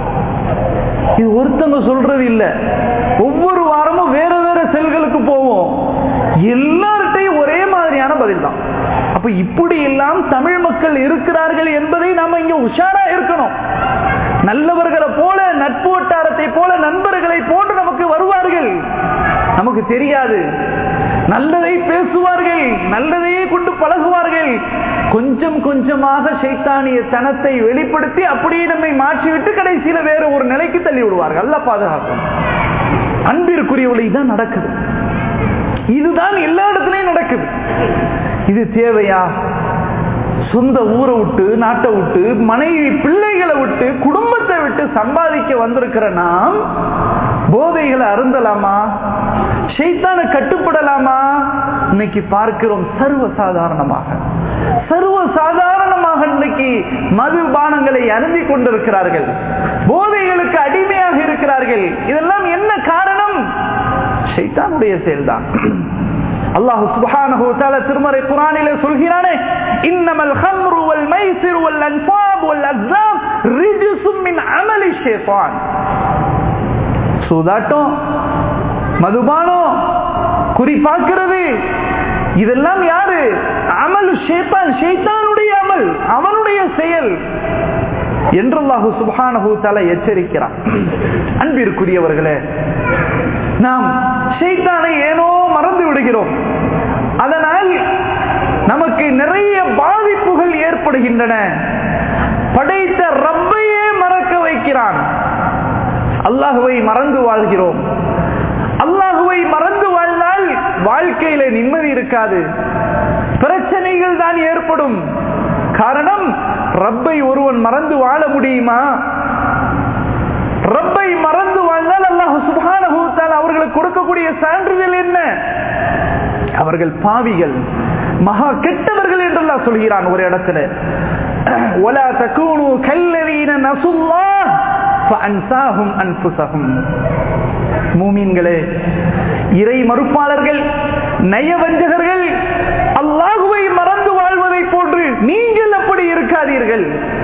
இது ஒருத்தவங்க சொல்றது இல்ல ஒவ்வொரு வாரமும் வேற வேற செல்களுக்கு போவோம் எல்லார்ட்டையும் ஒரே மாதிரியான பதில் தான் அப்ப இப்படி எல்லாம் தமிழ் மக்கள் இருக்கிறார்கள் என்பதை நாம இங்க உஷாரா இருக்கணும் நல்லவர்களை போல நட்பு வட்டாரத்தை போல நண்பர்களை போன்று நமக்கு வருவார்கள் நமக்கு தெரியாது நல்லதை பேசுவார்கள் நல்லதையே கொண்டு பழகுவார்கள் கொஞ்சம் கொஞ்சமாக சைத்தானிய தனத்தை வெளிப்படுத்தி அப்படியே நம்மை மாற்றிவிட்டு கடைசியில வேற ஒரு நிலைக்கு தள்ளி விடுவார்கள் அல்ல பாதுகாக்கும் அன்பிற்குரியவளை தான் நடக்குது இதுதான் எல்லா இடத்துலையும் நடக்குது இது தேவையா சொந்த ஊரை விட்டு நாட்டை விட்டு மனைவி பிள்ளைகளை விட்டு குடும்பத்தை விட்டு சம்பாதிக்க வந்திருக்கிற நாம் போதைகளை அருந்தலாமா ஷைத்தான கட்டுப்படலாமா இன்னைக்கு பார்க்கிறோம் சர்வ சாதாரணமாக சர்வ சாதாரணமாக இன்னைக்கு மது பானங்களை அருந்தி கொண்டிருக்கிறார்கள் போதைகளுக்கு அடிமையாக இருக்கிறார்கள் இதெல்லாம் என்ன காரணம் ஷைத்தானுடைய செயல்தான் அல்லாஹ் சுப்ஹானஹு வ தஆலா திருமறை குர்ஆனிலே சொல்கிறானே இன்னமல் ஹம்ரு வல் மைசிர் வல் அன்சாப் வல் அஸ்லாம் ரிஜ்சும் மின் அமலி ஷைத்தான் சூதாட்டம் மதுபானம் குறிப்பாக்குறது இதெல்லாம் யாரு அமல் ஷேத்தான் ஷைத்தானுடைய அமல் அவனுடைய செயல் என்றல்லாஹு சுபஹானஹு தஆலா எச்சரிக்கிறான் அன்பிற்குரியவர்களே நாம் ஷைத்தானை ஏனோ மறந்து விடுகிறோம் அதனால் நமக்கு நிறைய பாதிப்புகள் ஏற்படுகின்றன படைத்த ரப்பையே மறக்க வைக்கிறான் அல்லாஹுவை மறந்து வாழ்கிறோம் அல்லாஹுவை மறந்து வாழ்ந்தால் வாழ்க்கையில நிம்மதி இருக்காது பிரச்சனைகள் தான் ஏற்படும் காரணம் ரப்பை ஒருவன் மறந்து வாழ முடியுமா ரப்பை மறந்து வாழ்ந்தால் அல்லாஹ் சுபானஹூத்தால் அவர்களுக்கு கொடுக்கக்கூடிய சான்றிதழ் என்ன அவர்கள் பாவிகள் மகா கெட்டவர்கள் என்றெல்லாம் சொல்கிறான் ஒரு இடத்துல ஒலா தக்கூனு கல்லவீன நசுல்லா ஃபஅன்சாஹும் அன்ஃபுஸஹும் மூமீன்களே இறை மறுப்பாளர்கள் நயவஞ்சகர்கள் அல்லாஹுவை மறந்து வாழ்வதை போன்று நீங்கள் அப்படி இருக்காதீர்கள்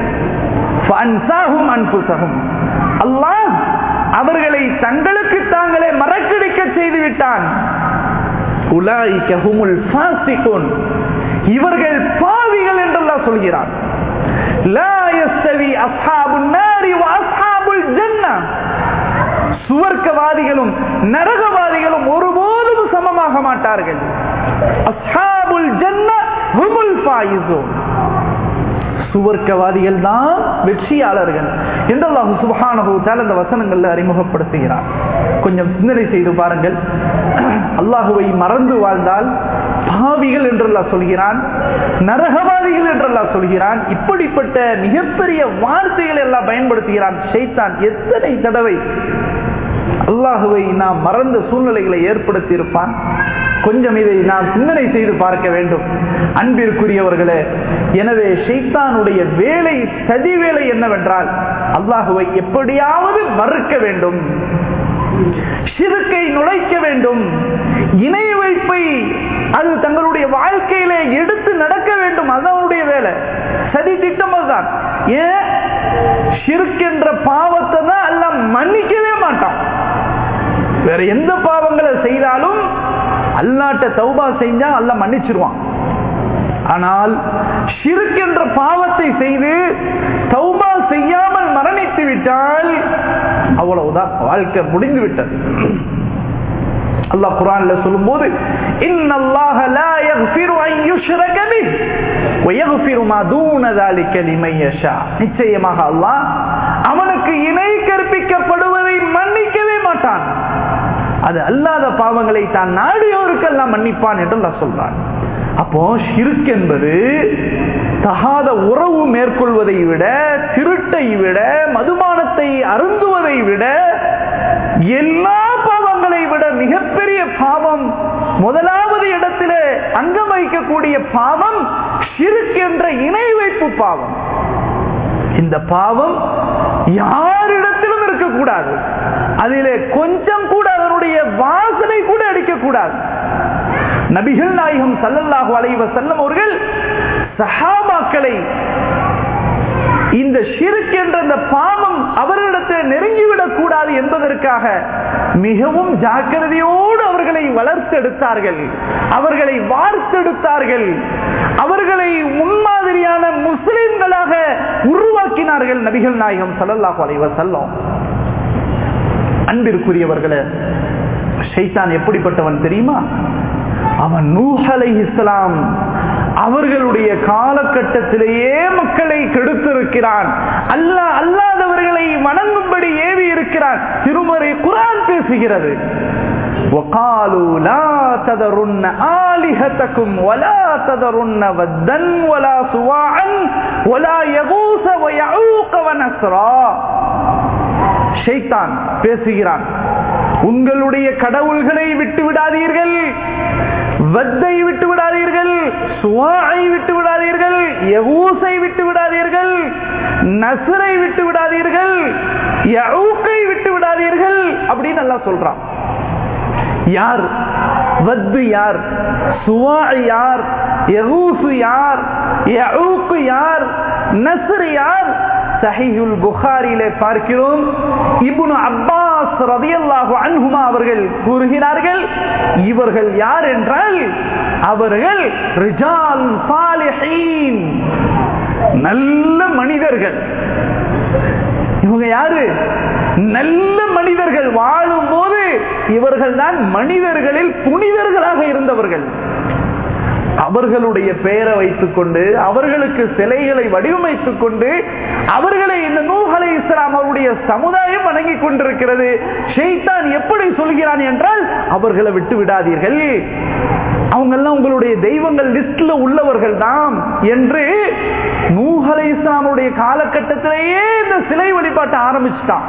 ஃபஅன்சாஹும் அன்ஃபுஸஹும் அல்லாஹ் அவர்களை தங்களுக்கு தாங்களே மறக்கடிக்க செய்து விட்டான் உலாயிக்க ஹுமுல் ஃபாசிகுன் இவர்கள் பாவிகள் என்றெல்லாம் சொல்கிறான் லா யஸ்தவி அஸ்ஹாபுன் நாரி வ அஸ்ஹாபுல் ஜன்னah சுவர்க்கவாதிகளும் நரகவாதிகளும் ஒருபோதும் சமமாக மாட்டார்கள் அஸ்ஹாபுல் ஜன்னah ஹுமுல் ஃபாயிஸூன் சுவர்க்கவாதிகள் தான் வெற்றியாளர்கள் என்று அல்லாஹு சுபஹானஹு தஆலா இந்த வசனங்கள்ல அறிமுகப்படுத்துகிறார் கொஞ்சம் சிந்தனை செய்து பாருங்கள் அல்லாஹுவை மறந்து வாழ்ந்தால் பாவிகள் என்றெல்லாம் சொல்கிறான் நரகவாதிகள் என்றெல்லாம் சொல்கிறான் இப்படிப்பட்ட மிகப்பெரிய வார்த்தைகளை எல்லாம் பயன்படுத்துகிறான் ஷைத்தான் எத்தனை தடவை அல்லாஹுவை நாம் மறந்த சூழ்நிலைகளை ஏற்படுத்தி இருப்பான் கொஞ்சம் இதை நாம் சிந்தனை செய்து பார்க்க வேண்டும் அன்பிற்குரியவர்களே எனவே ஷைத்தானுடைய வேலை சதி வேலை என்னவென்றால் அல்லாஹுவை எப்படியாவது மறுக்க வேண்டும் சிறுக்கை நுழைக்க வேண்டும் இணை வைப்பை அது தங்களுடைய வாழ்க்கையில எடுத்து நடக்க வேண்டும் அது அவனுடைய வேலை சதி திட்டம் அதுதான் ஏன் ஷிர்க் பாவத்தை தான் எல்லாம் மன்னிக்கவே மாட்டான் வேற எந்த பாவங்களை செய்தாலும் அல்லாட்ட தௌபா செஞ்சா அல்ல மன்னிச்சிருவான் ஆனால் ஷிருக் என்ற பாவத்தை செய்து தௌபா செய்யாமல் மரணித்து விட்டால் அவ்வளவுதான் வாழ்க்கை முடிந்து விட்டது அல்லாஹ் குரான்ல சொல்லும்போது இன்னல்லாஹ லா யக்ஃபிரு அன் யுஷ்ரக பிஹ் வ யக்ஃபிரு மா தூன ذلك لمن يشاء நிச்சயமாக அல்லாஹ் அவனுக்கு இணை கற்பிக்கப்படுவதை மன்னிக்கவே மாட்டான் அது அல்லாத பாவங்களை தான் நாடியோருக்கெல்லாம் மன்னிப்பான் என்று அல்லாஹ் சொல்றான் அப்போ ஷிருக் என்பது தகாத உறவு மேற்கொள்வதை விட திருட்டை விட மதுபானத்தை அருந்துவதை விட எல்லா பாவங்களை விட மிகப்பெரிய பாவம் முதலாவது இடத்திலே அங்கம் வைக்கக்கூடிய பாவம் ஷிருக் என்ற இணை வைப்பு பாவம் இந்த பாவம் யாரிடத்திலும் இருக்கக்கூடாது அதிலே கொஞ்சம் கூட அதனுடைய வாசனை கூட அடிக்கக்கூடாது நபிகள் நாயகம் சல்லல்லாஹு அலைவ செல்லம் அவர்கள் சஹாபாக்களை இந்த ஷிருக் என்ற அந்த பாவம் அவர்களிடத்தில் நெருங்கிவிடக் கூடாது என்பதற்காக மிகவும் ஜாக்கிரதையோடு அவர்களை வளர்த்தெடுத்தார்கள் அவர்களை வார்த்தெடுத்தார்கள் அவர்களை முன்மாதிரியான முஸ்லிம்களாக உருவாக்கினார்கள் நபிகள் நாயகம் சல்லல்லாஹு அலைஹி வஸல்லம் அன்பிற்குரியவர்களே ஷைத்தான் எப்படிப்பட்டவன் தெரியுமா அவன் நூஹ் அலைஹிஸ்ஸலாம் அவர்களுடைய காலகட்டத்திலேயே மக்களை கெடுத்திருக்கிறான் அல்லாஹ் அல்லாதவர்களை வணங்கும்படி ஏவி இருக்கிறான் திருமறை குரான் பேசுகிறது وقالوا لا تذرن آلهتكم ولا تذرن ودا ولا سواعا ولا يغوث ويعوق ونسرا ஷைத்தான் பேசுகிறான் உங்களுடைய கடவுள்களை விட்டு விடாதீர்கள் வத்தை விட்டு விடாதீர்கள் சுவாயை விட்டு விடாதீர்கள் யவூசை விட்டு விடாதீர்கள் நசரை விட்டு விடாதீர்கள் யவுக்கை விட்டு விடாதீர்கள் அப்படின்னு நல்லா சொல்றான் யார் வத்து யார் சுவா யார் யகூசு யார் யவுக்கு யார் நஸ்ர் யார் சஹீஹுல் புகாரிலே பார்க்கிறோம் இப்னு அப்பாஸ் ரதியல்லாஹு அன்ஹுமா அவர்கள் கூறுகிறார்கள் இவர்கள் யார் என்றால் அவர்கள் ரிஜால் சாலிஹீன் நல்ல மனிதர்கள் இவங்க யாரு நல்ல மனிதர்கள் வாழும் போது இவர்கள் தான் மனிதர்களில் புனிதர்களாக இருந்தவர்கள் அவர்களுடைய பெயரை வைத்துக் கொண்டு அவர்களுக்கு சிலைகளை வடிவமைத்துக் கொண்டு அவர்களை இந்த நூகலை இஸ்லாம் அவருடைய சமுதாயம் வணங்கி கொண்டிருக்கிறது ஷெய்தான் எப்படி சொல்கிறான் என்றால் அவர்களை விட்டு விடாதீர்கள் அவங்க எல்லாம் உங்களுடைய தெய்வங்கள் லிஸ்ட்ல உள்ளவர்கள் தான் என்று நூகலை இஸ்லாமுடைய காலகட்டத்திலேயே இந்த சிலை வழிபாட்டை ஆரம்பிச்சுட்டான்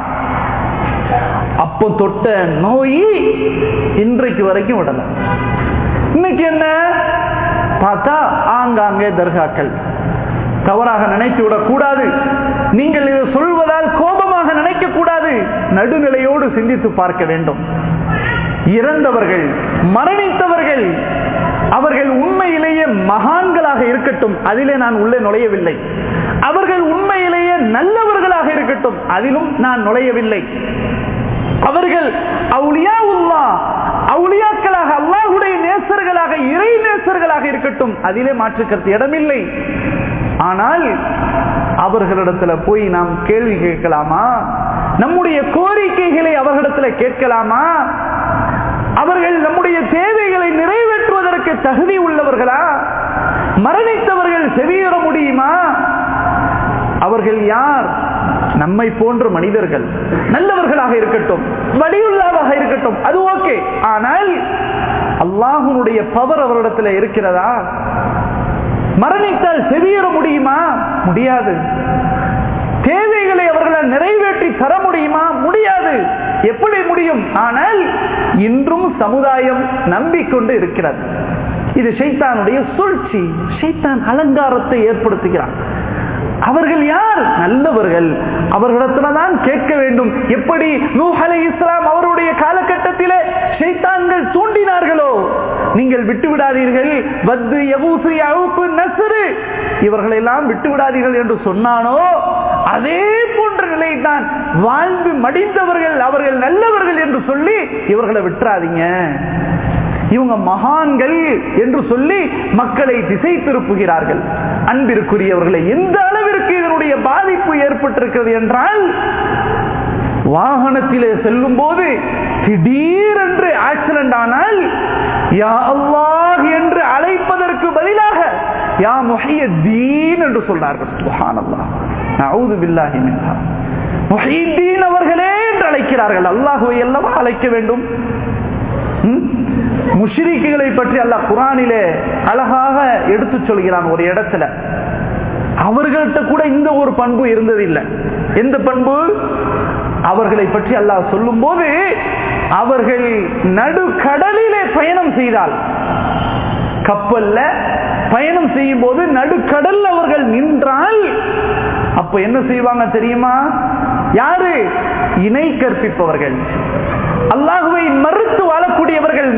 அப்போ தொட்ட நோய் இன்றைக்கு வரைக்கும் விடல இன்னைக்கு என்ன பார்த்தா ஆங்காங்கே தர்காக்கள் தவறாக நினைத்து விடக்கூடாது நீங்கள் இதை சொல்வதால் கோபமாக நினைக்க கூடாது நடுநிலையோடு சிந்தித்து பார்க்க வேண்டும் இறந்தவர்கள் மரணித்தவர்கள் அவர்கள் உண்மையிலேயே மகான்களாக இருக்கட்டும் அதிலே நான் உள்ளே நுழையவில்லை அவர்கள் உண்மையிலேயே நல்லவர்களாக இருக்கட்டும் அதிலும் நான் நுழையவில்லை அவர்கள் அவுளியா உல்லா அவுளியாக்களாக அல்லாஹுடைய நேசர்களாக இறை நேசர்களாக இருக்கட்டும் அதிலே மாற்றுக்கிறது இடமில்லை ஆனால் அவர்களிடத்துல போய் நாம் கேள்வி கேட்கலாமா நம்முடைய கோரிக்கைகளை அவர்களிடத்துல கேட்கலாமா அவர்கள் நம்முடைய தேவைகளை நிறைவேற்றுவதற்கு தகுதி உள்ளவர்களா மரணித்தவர்கள் செவியுற முடியுமா அவர்கள் யார் நம்மை போன்ற மனிதர்கள் நல்லவர்களாக இருக்கட்டும் வடிவுள்ளாவாக இருக்கட்டும் அது ஓகே ஆனால் அல்லாஹுனுடைய பவர் அவரிடத்துல இருக்கிறதா மரணித்தால் செவியுற முடியுமா முடியாது தேவைகளை அவர்களால் நிறைவேற்றி தர முடியுமா முடியாது எப்படி முடியும் ஆனால் இன்றும் சமுதாயம் நம்பிக்கொண்டு இருக்கிறது இது ஷைத்தானுடைய சூழ்ச்சி ஷைத்தான் அலங்காரத்தை ஏற்படுத்துகிறான் அவர்கள் யார் நல்லவர்கள் அவர்களிடத்துலதான் கேட்க வேண்டும் எப்படி நூஹலை இஸ்லாம் அவருடைய காலகட்டத்திலே ஷைத்தான்கள் தூண்டினார்களோ நீங்கள் விட்டு விடாதீர்கள் வத்து யபூசு அவுப்பு நசரு இவர்களெல்லாம் விட்டு விடாதீர்கள் என்று சொன்னானோ அதே போன்ற நிலைதான் வாழ்ந்து மடிந்தவர்கள் அவர்கள் நல்லவர்கள் என்று சொல்லி இவர்களை விட்டுறாதீங்க இவங்க மகான்கள் என்று சொல்லி மக்களை திசை திருப்புகிறார்கள் அன்பிற்குரியவர்களை எந்த அளவிற்கு இதனுடைய பாதிப்பு ஏற்பட்டிருக்கிறது என்றால் வாகனத்திலே செல்லும் போது திடீரென்று ஆக்சிடென்ட் ஆனால் யா அல்லாஹ் என்று அழைப்பதற்கு பதிலாக யா முஹியத்தீன் என்று சொல்றார்கள் சுப்ஹானல்லாஹ் நஊது பில்லாஹி மின்ஹா முஹியத்தீன் அவர்களே என்று அழைக்கிறார்கள் அல்லாஹுவை அல்லவா அழைக்க வேண்டும் முஷிரிக்குகளை பற்றி அல்லாஹ் குரானிலே அழகாக எடுத்து சொல்கிறான் ஒரு இடத்துல அவர்கள்ட்ட கூட இந்த ஒரு பண்பு இருந்ததில்லை எந்த பண்பு அவர்களை பற்றி அல்லாஹ் சொல்லும் போது அவர்கள் நடுக்கடலிலே பயணம் செய்தால் கப்பல்ல பயணம் செய்யும் போது நடுக்கடல் அவர்கள் நின்றால் அப்ப என்ன செய்வாங்க தெரியுமா யாரு இணை கற்பிப்பவர்கள் அல்லாஹுவை மறுத்து வாழக்கூடியவர்கள்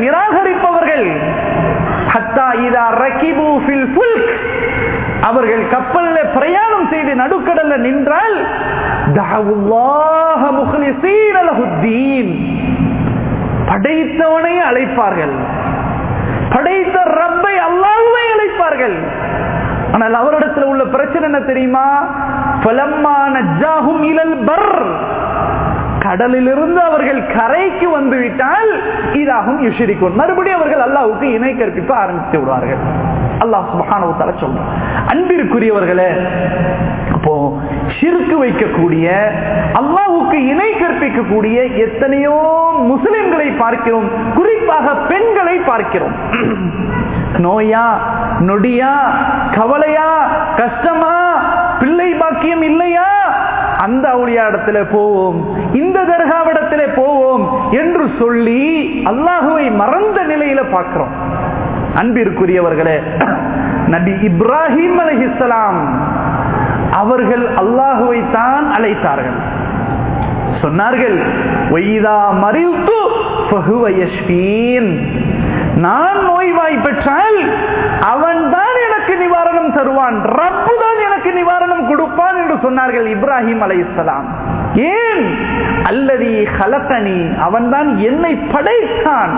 நிராகரிப்பவர்கள் அவர்கள் கப்பல்ல கடல்ல பிரயாணம் செய்து நடுக்கடல்ல நின்றால் தஅவுல்லாஹ முக்லிஸீன லஹுத்தீன் படைத்தவனை அழைப்பார்கள் படைத்த ரப்பை அல்லாஹ்வை அழைப்பார்கள் ஆனால் அவரிடத்தில் உள்ள பிரச்சனை என்ன தெரியுமா ஃபலம்மா நஜ்ஜாஹும் இலல் பர் கடலிலிருந்து அவர்கள் கரைக்கு வந்து விட்டால் இதாகும் யுஷிரிக்கும் மறுபடியும் அவர்கள் அல்லாஹ்வுக்கு இணை கற்பிக்க ஆரம்பித்து விடுவார்கள் அல்லாஹ் சுப்ஹானஹு தஆலா சொல்றான் அன்பிற்குரியவர்களே அப்போ ஷிர்க்கு வைக்கக்கூடிய அல்லாஹ்வுக்கு இணை கற்பிக்கக்கூடிய எத்தனையோ முஸ்லிம்களை பார்க்கிறோம் குறிப்பாக பெண்களை பார்க்கிறோம் நோயா நொடியா கவலையா கஷ்டமா பிள்ளை பாக்கியம் இல்லையா அந்த அவுளியா இடத்துல போவோம் இந்த தர்காவிடத்திலே போவோம் என்று சொல்லி அல்லாஹுவை மறந்த நிலையில பார்க்கிறோம் அன்பிற்குரியவர்களே நபி இப்ராஹிம் அலைஹிஸ்ஸலாம் அவர்கள் அல்லாஹுவை தான் அழைத்தார்கள் சொன்னார்கள் "வைதா மரித்து ஃபஹுவ யஷ்ஃபீன்." நான் நோய்வாய் பெற்றால் அவன் தான் எனக்கு நிவாரணம் தருவான் ரப்பு தான் எனக்கு நிவாரணம் கொடுப்பான் என்று சொன்னார்கள் இப்ராஹிம் அலைஹிஸ்ஸலாம் ஏன் அல்லதி ஹலத்தனி அவன் தான் என்னை படைத்தான்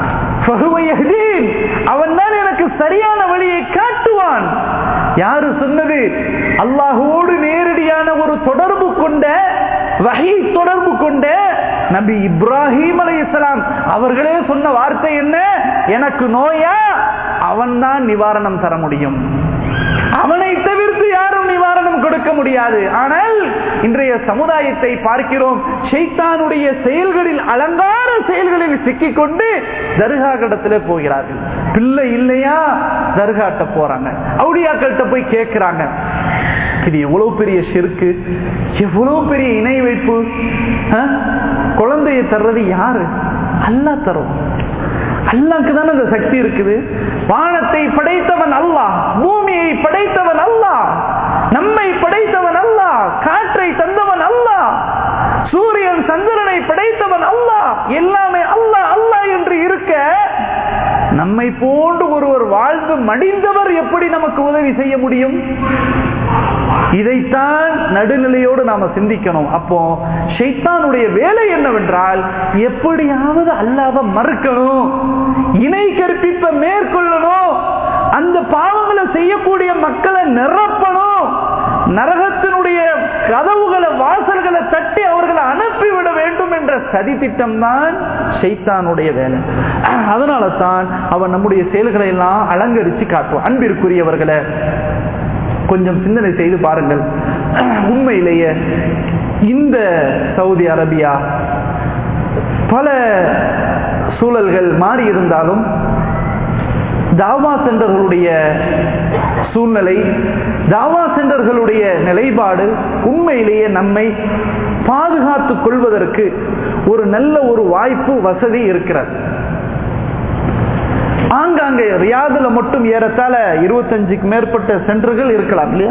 அவன் தான் எனக்கு சரியான வழியை காட்டுவான் யாரு சொன்னது அல்லாஹோடு நேரடியான ஒரு தொடர்பு கொண்ட வகை தொடர்பு கொண்ட நபி இப்ராஹிம் அலைஹிஸ்ஸலாம் அவர்களே சொன்ன வார்த்தை என்ன எனக்கு நோயா அவன்தான் நிவாரணம் தர முடியும் அவனை தவிர்த்து யாரும் நிவாரணம் கொடுக்க முடியாது ஆனால் இன்றைய சமுதாயத்தை பார்க்கிறோம் ஷைத்தானுடைய செயல்களில் அலங்கார செயல்களில் சிக்கிக்கொண்டு தர்கா கடத்துல போகிறார்கள் பிள்ளை இல்லையா தர்காட்ட போறாங்க அவுடியாக்கள்கிட்ட போய் கேட்கிறாங்க இது எவ்வளவு பெரிய ஷிருக்கு எவ்வளவு பெரிய இணை வைப்பு ஆ? குழந்தையை தர்றது யாரு அல்லா தரும் அல்லாக்கு தானே அந்த சக்தி இருக்குது வானத்தை படைத்தவன் அல்லாஹ் பூமியை படைத்தவன் அல்லாஹ் நம்மை படைத்தவன் அல்லாஹ் காற்றை தந்தவன் அல்லாஹ் சூரியன் சந்திரனை படைத்தவன் அல்லாஹ் எல்லாமே அல்லாஹ் அல்லாஹ் என்று இருக்க நம்மை போன்று ஒருவர் வாழ்ந்து மடிந்தவர் எப்படி நமக்கு உதவி செய்ய முடியும் இதைத்தான் நடுநிலையோடு நாம சிந்திக்கணும் அப்போ ஷைத்தானுடைய வேலை என்னவென்றால் எப்படியாவது அல்லாத மறுக்கணும் இணை கற்பிப்ப மேற்கொள்ளணும் அந்த பாவங்களை செய்யக்கூடிய மக்களை நிரப்பணும் நரகத்தினுடைய கதவுகளை வாசல்களை தட்டி அவர்களை அனுப்பிவிட வேண்டும் என்ற சதி திட்டம் தான் ஷைத்தானுடைய வேலை அதனால தான் அவன் நம்முடைய செயல்களை எல்லாம் அலங்கரிச்சு காட்டுவான் அன்பிற்குரியவர்களை கொஞ்சம் சிந்தனை செய்து பாருங்கள் உண்மையிலேயே இந்த சவுதி அரேபியா பல சூழல்கள் மாறி இருந்தாலும் தாவா சென்டர்களுடைய சூழ்நிலை தாவா சென்டர்களுடைய நிலைப்பாடு உண்மையிலேயே நம்மை பாதுகாத்துக் கொள்வதற்கு ஒரு நல்ல ஒரு வாய்ப்பு வசதி இருக்கிறது ஆங்காங்கே ரியாதுல மட்டும் ஏறத்தாழ இருபத்தஞ்சுக்கு மேற்பட்ட சென்டர்கள் இருக்கலாம் இல்லையா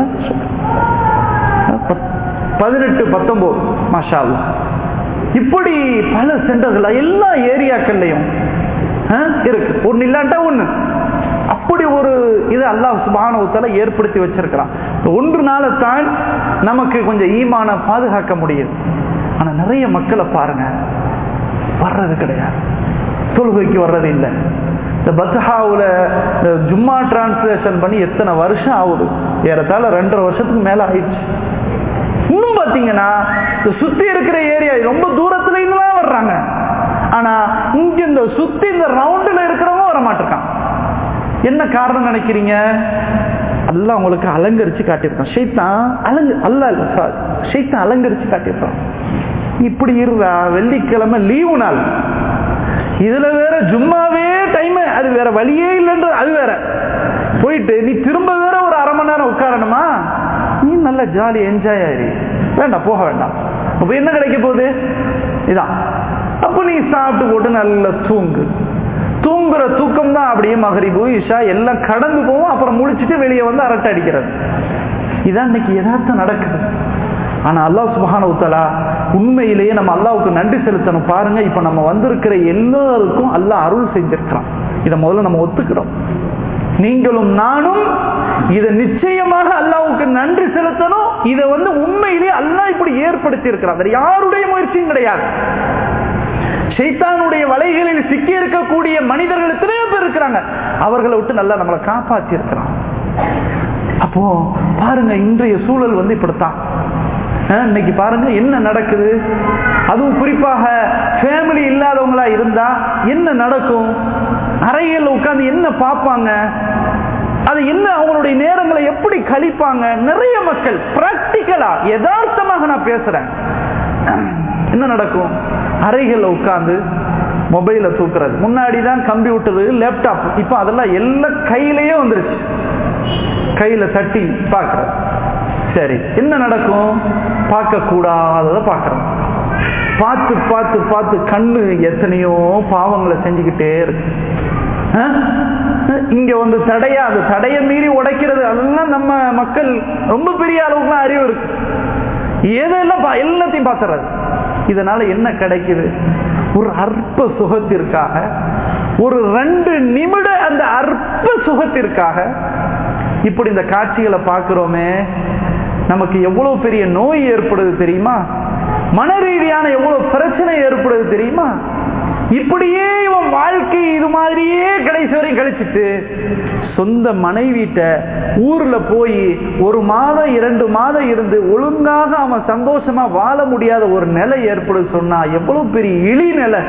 பதினெட்டு பத்தொன்பது மாஷா அல்லாஹ். இப்படி பல சென்டர்கள் எல்லா ஏரியாக்கள்லையும் ஆ, இருக்கு ஒன்னு இல்லாட்டா ஒண்ணு அப்படி ஒரு இது அல்லாஹ் சுபானவத்தால ஏற்படுத்தி வச்சிருக்கிறான் இந்த ஒன்று நாளைத்தான் நமக்கு கொஞ்சம் ஈமான பாதுகாக்க முடியும் ஆனா நிறைய மக்களை பாருங்க வர்றது கிடையாது தொழுகைக்கு வர்றது இல்லை இந்த பத்ஹாவுல இந்த ஜும்மா டிரான்ஸ்லேஷன் பண்ணி எத்தனை வருஷம் ஆகுது ஏறத்தாழ ரெண்டரை வருஷத்துக்கு மேல ஆயிடுச்சு இன்னும் பாத்தீங்கன்னா இந்த சுத்தி இருக்கிற ஏரியா ரொம்ப தூரத்துல இருந்துலாம் வர்றாங்க ஆனா இங்க இந்த சுத்தி இந்த ரவுண்டுல இருக்கிறவங்க வர மாட்டிருக்கான் என்ன காரணம் நினைக்கிறீங்க அல்லாஹ் உங்களுக்கு அலங்கரிச்சு காட்டியிருக்கான் ஷைத்தான் அலங்கு அல்ல இல்ல சாரி ஷைத்தான் அலங்கரிச்சு காட்டியிருக்கான் இப்படி இருடா வெள்ளிக்கிழமை லீவு நாள் இதுல வேற ஜும்மாவே டைம் அது வேற வழியே இல்லைன்ற அது வேற போயிட்டு நீ திரும்ப வேற ஒரு அரை மணி நேரம் உட்காரணுமா நீ நல்லா ஜாலி என்ஜாய் ஆயிரு வேண்டாம் போக வேண்டாம் அப்ப என்ன கிடைக்க போகுது இதான் அப்ப நீ சாப்பிட்டு போட்டு நல்லா தூங்கு தூங்குற தூக்கம் தான் அப்படியே மகரிபு இஷா எல்லாம் கடந்து போவோம் அப்புறம் முடிச்சிட்டு வெளியே வந்து அரட்டை அடிக்கிறது இதான் இன்னைக்கு யதார்த்தம் நடக்குது ஆனா அல்லாஹ் சுபஹான உத்தலா உண்மையிலேயே நம்ம அல்லாவுக்கு நன்றி செலுத்தணும் பாருங்க இப்ப நம்ம வந்திருக்கிற எல்லாருக்கும் அல்லாஹ் அருள் செஞ்சிருக்கிறான் இதை முதல்ல நம்ம ஒத்துக்கிறோம் நீங்களும் நானும் இதை நிச்சயமாக அல்லாவுக்கு நன்றி செலுத்தணும் இதை வந்து உண்மையிலே அல்லாஹ் இப்படி ஏற்படுத்தி இருக்கிறார் வேற யாருடைய முயற்சியும் கிடையாது ஷைத்தானுடைய வலைகளில் சிக்கி இருக்கக்கூடிய மனிதர்கள் எத்தனையோ பேர் இருக்கிறாங்க அவர்களை விட்டு நல்லா நம்மளை காப்பாற்றி இருக்கிறான் அப்போ பாருங்க இன்றைய சூழல் வந்து இப்படித்தான் அஹ், இன்னைக்கு பாருங்க என்ன நடக்குது அதுவும் குறிப்பாக ஃபேமிலி இல்லாதவங்களா இருந்தா என்ன நடக்கும் அறையில் உட்கார்ந்து என்ன பார்ப்பாங்க அது என்ன அவங்களுடைய நேரங்களை எப்படி கழிப்பாங்க நிறைய மக்கள் பிராக்டிக்கலா யதார்த்தமாக நான் பேசுறேன் என்ன நடக்கும் அறைகளில் உட்கார்ந்து மொபைலை தூக்குறது முன்னாடி தான் கம்ப்யூட்டரு லேப்டாப் இப்போ அதெல்லாம் எல்லாம் கையிலேயே வந்துருச்சு கையில தட்டி பார்க்கறது சரி என்ன நடக்கும் பார்க்க கூடாததை பார்க்கறோம் பார்த்து பார்த்து பார்த்து கண்ணு எத்தனையோ பாவங்களை செஞ்சுக்கிட்டே இருக்கு அஹ்? இங்க வந்து தடையா அது தடையை மீறி உடைக்கிறது அதெல்லாம் நம்ம மக்கள் ரொம்ப பெரிய அளவுக்குலாம் அறிவு இருக்கு ஏதெல்லாம் பா- எல்லாத்தையும் பார்த்துறது இதனால என்ன கிடைக்குது ஒரு அற்ப சுகத்திற்காக ஒரு ரெண்டு நிமிட அந்த அற்ப சுகத்திற்காக இப்படி இந்த காட்சிகளை பார்க்கிறோமே நமக்கு எவ்வளவு பெரிய நோய் ஏற்படுது தெரியுமா மன ரீதியான எவ்வளவு பிரச்சனை ஏற்படுது தெரியுமா இப்படியே இவன் வாழ்க்கை இது மாதிரியே கடைசி வரை கழிச்சிட்டு சொந்த மனைவிட்ட ஊர்ல போய் ஒரு மாதம் இரண்டு மாதம் இருந்து ஒழுங்காக அவன் சந்தோஷமா வாழ முடியாத ஒரு நிலை ஏற்படுது சொன்னா எவ்வளவு பெரிய இழி நிலை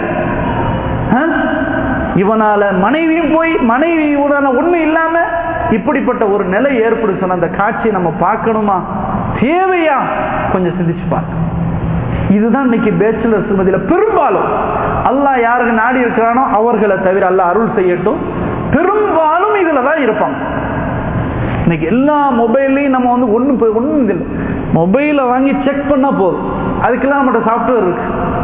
ஆ? இவனால மனைவியும் போய் மனைவி உண்மை இல்லாம இப்படிப்பட்ட ஒரு நிலை ஏற்படு சொன்ன அந்த காட்சியை நம்ம பார்க்கணுமா தேவையா கொஞ்சம் சிந்திச்சு பார்க்க இதுதான் இன்னைக்கு பேச்சுலர்ஸ் மத்தியில பெரும்பாலும் அல்லாஹ் யாருக்கு நாடி இருக்கிறானோ அவர்களை தவிர அல்லாஹ் அருள் செய்யட்டும் பெரும்பாலும் இதுல தான் இருப்பாங்க இன்னைக்கு எல்லா மொபைல்லையும் நம்ம வந்து ஒன்றும் ஒன்றும் இல்லை மொபைலை வாங்கி செக் பண்ணா போதும் அதுக்கெல்லாம் நம்மகிட்ட சாஃப்ட்வேர் இருக்கு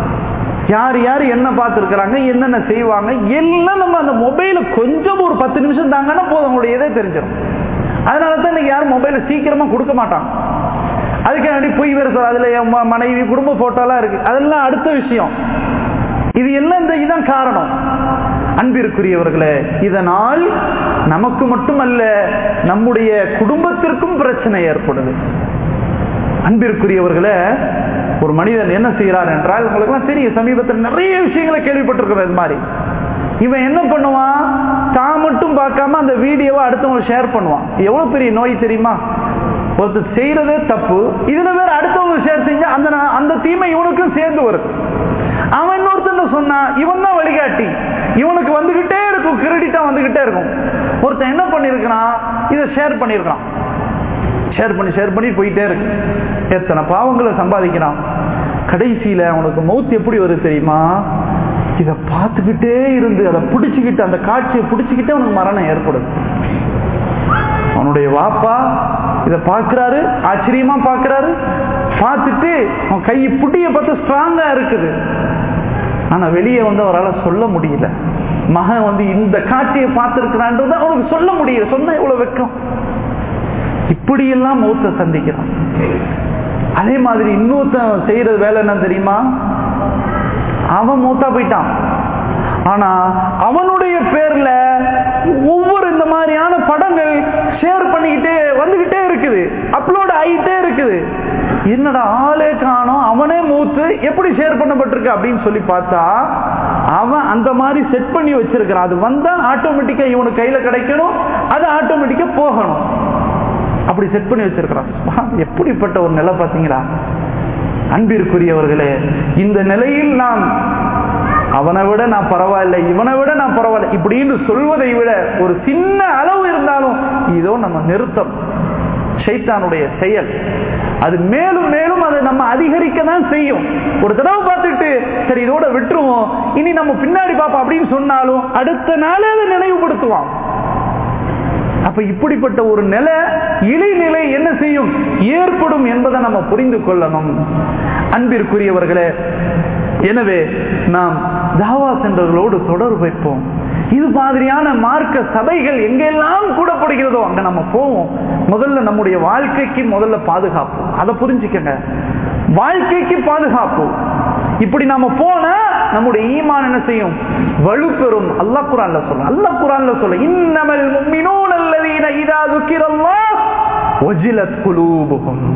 யார் யார் என்ன பார்த்துருக்குறாங்க என்னென்ன செய்வாங்க எல்லாம் நம்ம அந்த மொபைலை கொஞ்சம் ஒரு பத்து நிமிஷம் தாங்கன்னா போதும் உங்களுடைய இதே தெரிஞ்சிடும் அதனால தான் இன்னைக்கு யாரும் மொபைலை சீக்கிரமா கொடுக்க மாட்டாங்க அதுக்காண்டி பொய் வேறு சொல்ல அதுல என் ம- மனைவி குடும்ப போட்டோலாம் இருக்கு அதெல்லாம் அடுத்த விஷயம் இது எல்லாம் இந்த இதுதான் காரணம் அன்பிற்குரியவர்களே இதனால் நமக்கு மட்டுமல்ல நம்முடைய குடும்பத்திற்கும் பிரச்சனை ஏற்படுது அன்பிற்குரியவர்களே ஒரு மனிதன் என்ன செய்கிறார் என்றால் உங்களுக்குலாம் தெரியும் சமீபத்தில் நிறைய விஷயங்களை கேள்விப்பட்டிருக்கிறோம் இது மாதிரி இவன் என்ன பண்ணுவான் தான் மட்டும் பார்க்காம அந்த வீடியோவை அடுத்தவங்க ஷேர் பண்ணுவான் எவ்வளவு பெரிய நோய் தெரியுமா ஒருத்தர் செய்யறதே தப்பு இதுல வேற அடுத்தவங்க ஷேர் செஞ்சா அந்த நா- அந்த தீமை இவனுக்கும் சேர்ந்து வருது அவன் இன்னொருத்தன் சொன்னா இவன் தான் வழிகாட்டி இவனுக்கு வந்துகிட்டே இருக்கும் கிரெடிட்டா வந்துகிட்டே இருக்கும் ஒருத்தன் என்ன பண்ணிருக்கிறான் இதை ஷேர் பண்ணிருக்கான் ஷேர் பண்ணி ஷேர் பண்ணி போயிட்டே இருக்கு எத்தனை பாவங்களை சம்பாதிக்கிறான் கடைசியில அவனுக்கு மௌத் எப்படி வருது தெரியுமா இதை பார்த்துக்கிட்டே இருந்து அதை பிடிச்சுக்கிட்டு அந்த காட்சியை பிடிச்சுக்கிட்டே அவனுக்கு மரணம் ஏற்படுது அவனுடைய வாப்பா இதை பார்க்கிறாரு ஆச்சரியமா பார்க்கிறாரு பார்த்துட்டு அவன் கை புட்டிய பார்த்து ஸ்ட்ராங்கா இருக்குது ஆனா வெளியே வந்து அவரால் சொல்ல முடியல மகன் வந்து இந்த காட்சியை பார்த்திருக்கிறான்றது அவனுக்கு சொல்ல முடியல சொன்னா எவ்வளவு வெக்கம் இப்படியெல்லாம் மௌத்த சந்திக்கிறான் அதே மாதிரி இன்னொருத்தன் செய்யறது வேலை என்ன தெரியுமா அவன் மூத்தா போயிட்டான் ஆனா அவனுடைய பேர்ல ஒவ்வொரு இந்த மாதிரியான படங்கள் ஷேர் பண்ணிக்கிட்டே வந்துகிட்டே இருக்குது அப்லோட் ஆகிட்டே இருக்குது என்னடா ஆளே காணோம் அவனே மூத்து எப்படி ஷேர் பண்ணப்பட்டிருக்கு அப்படின்னு சொல்லி பார்த்தா அவன் அந்த மாதிரி செட் பண்ணி வச்சிருக்கிறான் அது வந்தா ஆட்டோமேட்டிக்கா இவனுக்கு கையில கிடைக்கணும் அது ஆட்டோமேட்டிக்கா போகணும் அப்படி செட் பண்ணி வச்சிருக்கிறான் சுப்ஹான், எப்படிப்பட்ட ஒரு நிலை பார்த்தீங்களா அன்பிற்குரியவர்களே இந்த நிலையில் நாம் அவனை விட நான் பரவாயில்லை இவனை விட நான் பரவாயில்லை இப்படின்னு சொல்வதை விட ஒரு சின்ன அளவு இருந்தாலும் இதோ நம்ம நிறுத்தம் ஷைத்தானுடைய செயல் அது மேலும் மேலும் அதை நம்ம அதிகரிக்க தான் செய்யும் ஒரு தடவை பார்த்துட்டு சரி இதோட விட்டுருவோம் இனி நம்ம பின்னாடி பார்ப்போம் அப்படின்னு சொன்னாலும் அடுத்த நாளே அதை நினைவுபடுத்துவான் அப்ப இப்படிப்பட்ட ஒரு நிலை இலைநிலை என்ன செய்யும் ஏற்படும் என்பதை நம்ம புரிந்து கொள்ளணும் அன்பிற்குரியவர்களே எனவே நாம் தாவா சென்றவர்களோடு தொடர்பு வைப்போம் இது மாதிரியான மார்க்க சபைகள் எங்கெல்லாம் கூடப்படுகிறதோ அங்க நம்ம போவோம் முதல்ல நம்முடைய வாழ்க்கைக்கு முதல்ல பாதுகாப்பு அதை புரிஞ்சுக்கங்க வாழ்க்கைக்கு பாதுகாப்பு இப்படி நாம போனா நம்முடைய ஈமான் என்ன செய்யும் வலுப்பெறும் அல்லாஹ் குரான்ல சொல்ல அல்லாஹ் குரான்ல சொல்ல இன்னமல் முஃமினூன அல்லதீன இதா ذُكِرَ ஒஜிலத் குலூபுகும்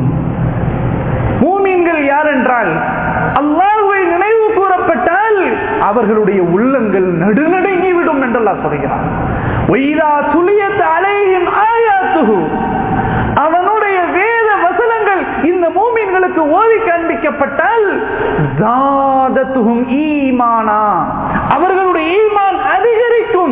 மூமீன்கள் யார் என்றால் அல்லாஹ்வை நினைவு கூறப்பட்டால் அவர்களுடைய உள்ளங்கள் நடுநடுங்கிவிடும் என்று அல்லாஹ் சொல்கிறார் ஒய்தா துளியத் அலைஹிம் ஆயாத்துஹு அவனுடைய வேத வசனங்கள் இந்த மூமின்களுக்கு ஓதி காண்பிக்கப்பட்டால் ஜாதத்துஹும் ஈமானா அவர்களுடைய ஈமான் அதிகரிக்கும்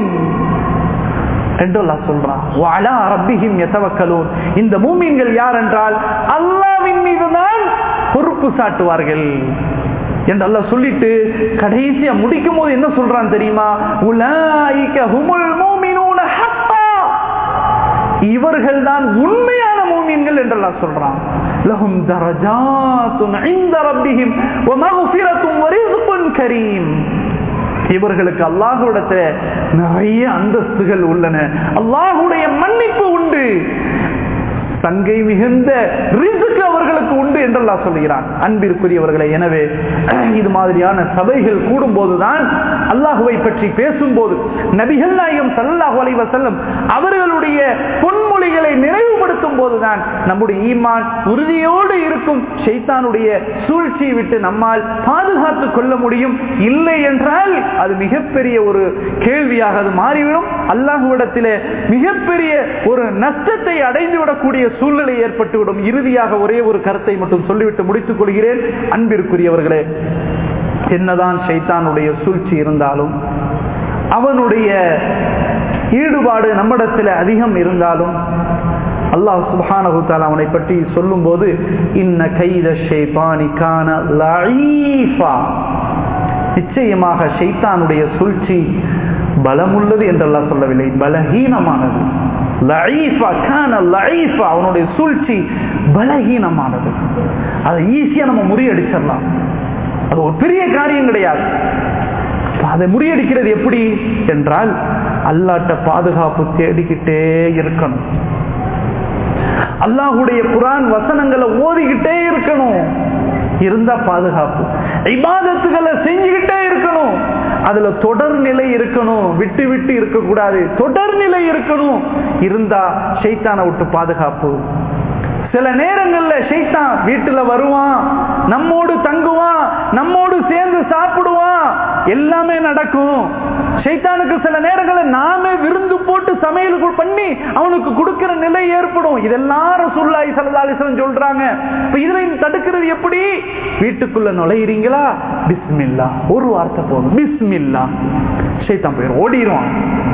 என்று அல்லாஹ் சொல்றான் வஅலா ரப்பிஹிம் யதவக்கலூன் இந்த மூமின்கள் யார் என்றால் அல்லாஹ்வின் மீதுதான் பொறுப்பு சாட்டுவார்கள் என்று அல்லாஹ் சொல்லிட்டு கடைசியா முடிக்கும் போது என்ன சொல்றான் தெரியுமா உலாயிக ஹுமுல் மூமினூன ஹக்கா இவர்கள் தான் உண்மையான மூமின்கள் என்று அல்லாஹ் சொல்றான் லஹும் தரஜாத்துன் இன்த ரப்பிஹிம் வ மக்ஃபிரத்தும் வ ரிஸ்குன் கரீம் இவர்களுக்கு அல்லாஹுடத்துல நிறைய அந்தஸ்துகள் உள்ளன அல்லாஹுடைய மன்னிப்பு உண்டு தங்கை மிகுந்த ரிசுக்கு அவர்களுக்கு உண்டு என்றெல்லாம் சொல்லுகிறான் அன்பிற்குரியவர்களை எனவே இது மாதிரியான சபைகள் கூடும் போதுதான் அல்லாஹுவை பற்றி பேசும்போது நபிகள் நாயகம் சல்லாஹு அலைவ செல்லம் அவர்களுடைய பொன்மொழிகளை நினைவுபடுத்தும் போதுதான் நம்முடைய ஈமான் உறுதியோடு இருக்கும் ஷைத்தானுடைய சூழ்ச்சியை விட்டு நம்மால் பாதுகாத்துக் கொள்ள முடியும் இல்லை என்றால் அது மிகப்பெரிய ஒரு கேள்வியாக அது மாறிவிடும் அல்லாஹுவிடத்திலே மிகப்பெரிய ஒரு நஷ்டத்தை அடைந்துவிடக்கூடிய சூழ்நிலை ஏற்பட்டுவிடும் இறுதியாக ஒரே ஒரு கருத்தை மட்டும் சொல்லிவிட்டு முடித்துக் கொள்கிறேன் அன்பிற்குரியவர்களே என்னதான் சைத்தானுடைய சூழ்ச்சி இருந்தாலும் அவனுடைய ஈடுபாடு நம்மிடத்தில் அதிகம் இருந்தாலும் அல்லாஹ் சுபானஹு தாலா அவனை பற்றி சொல்லும் போது இன்ன கைத ஷைபானிக்கான லஈஃபா நிச்சயமாக ஷைத்தானுடைய சூழ்ச்சி பலமுள்ளது என்றெல்லாம் சொல்லவில்லை பலஹீனமானது லஈஃபா கான லஈஃபா அவனுடைய சூழ்ச்சி பலஹீனமானது அதை ஈஸியா நம்ம முறியடிச்சிடலாம் அது ஒரு பெரிய காரியம் கிடையாது அதை முறியடிக்கிறது எப்படி என்றால் அல்லாட்ட பாதுகாப்பு தேடிக்கிட்டே இருக்கணும் அல்லாஹுடைய குரான் வசனங்களை ஓதிக்கிட்டே இருக்கணும் இருந்தா பாதுகாப்பு இபாதத்துகளை செஞ்சுக்கிட்டே இருக்கணும் அதுல தொடர் நிலை இருக்கணும் விட்டு விட்டு இருக்கக்கூடாது தொடர் நிலை இருக்கணும் இருந்தா ஷைத்தானை விட்டு பாதுகாப்பு சில நேரங்கள்ல ஷைத்தான் வீட்டுல வருவான் நம்மோடு தங்குவான் நம்மோடு சேர்ந்து சாப்பிடுவான் எல்லாமே நடக்கும் ஷைத்தானுக்கு சில நேரங்களில் நாமே விருந்து போட்டு சமையல் பண்ணி அவனுக்கு கொடுக்கிற நிலை ஏற்படும் இதெல்லாம் ரசூல்லாய் சல்லாலிசன் சொல்றாங்க இப்ப இதுல தடுக்கிறது எப்படி வீட்டுக்குள்ள நுழையிறீங்களா பிஸ்மில்லா ஒரு வார்த்தை போதும் பிஸ்மில்லா ஷைத்தான் போயிடும் ஓடிடுவான்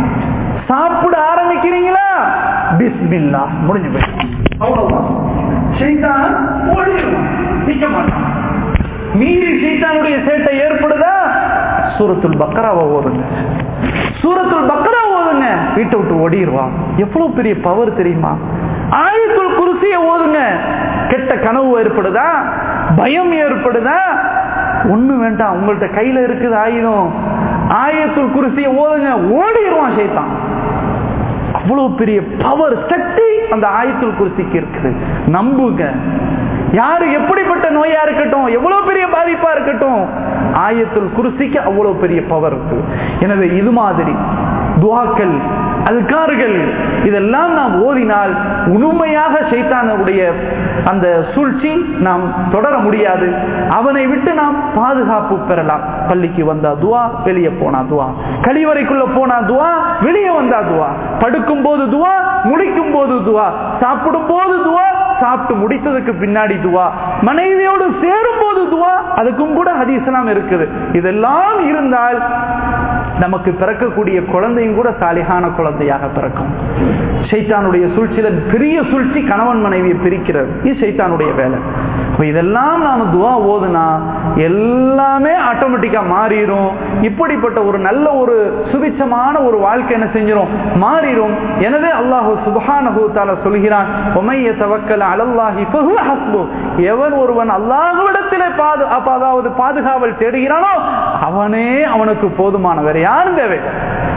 சாப்பிட ஆரம்பிக்கிறீங்களா பிஸ்மில்லா முடிஞ்சு போயிடும் அவ்வளவுதான் ஷைத்தான் ஓடிடுவான் நிக்க மாட்டான் மீறி ஷைத்தானுடைய சேட்டை ஏற்படுதா சூரத்துல் பக்கராவை ஓதுங்க சூரத்துல் பக்கரா ஓதுங்க வீட்டை விட்டு ஓடிடுவான் எவ்வளவு பெரிய பவர் தெரியுமா ஆயத்துல் குருசிய ஓதுங்க கெட்ட கனவு ஏற்படுதா பயம் ஏற்படுதா ஒண்ணு வேண்டாம் உங்கள்ட்ட கையில இருக்குது ஆயுதம் ஆயத்துல் குருசிய ஓதுங்க ஓடிடுவான் ஷைத்தான் அவ்வளவு பெரிய பவர் சக்தி அந்த ஆயத்துல் குருசிக்கு இருக்குது நம்புங்க யாரு எப்படிப்பட்ட நோயா இருக்கட்டும் எவ்வளவு பெரிய பாதிப்பா இருக்கட்டும் ஆயத்துல் குருசிக்கு அவ்வளவு பெரிய பவர் இருக்கு எனவே இது மாதிரி துவாக்கள் அல்கார்கள் இதெல்லாம் நாம் ஓதினால் உண்மையாக சைத்தானுடைய அந்த சூழ்ச்சி நாம் தொடர முடியாது அவனை விட்டு நாம் பாதுகாப்பு பெறலாம் பள்ளிக்கு வந்தா துவா வெளியே போனா துவா கழிவறைக்குள்ள போனா துவா வெளியே வந்தா துவா படுக்கும் போது துவா முடிக்கும் போது துவா சாப்பிடும் போது துவா சாப்பிட்டு முடித்ததுக்கு பின்னாடி துவா மனைவியோடு சேரும் போது துவா அதுக்கும் கூட ஹதீசலாம் இருக்குது இதெல்லாம் இருந்தால் நமக்கு பிறக்கக்கூடிய குழந்தையும் கூட சாலிகான குழந்தையாக பிறக்கும் சைத்தானுடைய சூழ்ச்சியில பெரிய சூழ்ச்சி கணவன் மனைவியை பிரிக்கிறது இது சைத்தானுடைய வேலை இதெல்லாம் நாம துவா ஓதுனா எல்லாமே ஆட்டோமேட்டிக்கா மாறிடும் இப்படிப்பட்ட ஒரு நல்ல ஒரு சுபிச்சமான ஒரு வாழ்க்கை என்ன செஞ்சிடும் மாறிடும் எனவே அல்லாஹு சுபஹானஹு தால சொல்கிறான் உமைய தவக்கல அலல்லாஹி ஹஸ்பு எவன் ஒருவன் அல்லாஹுவிடத்திலே பாது அதாவது பாதுகாவல் தேடுகிறானோ அவனே அவனுக்கு போதுமானவர் யாரும் தேவை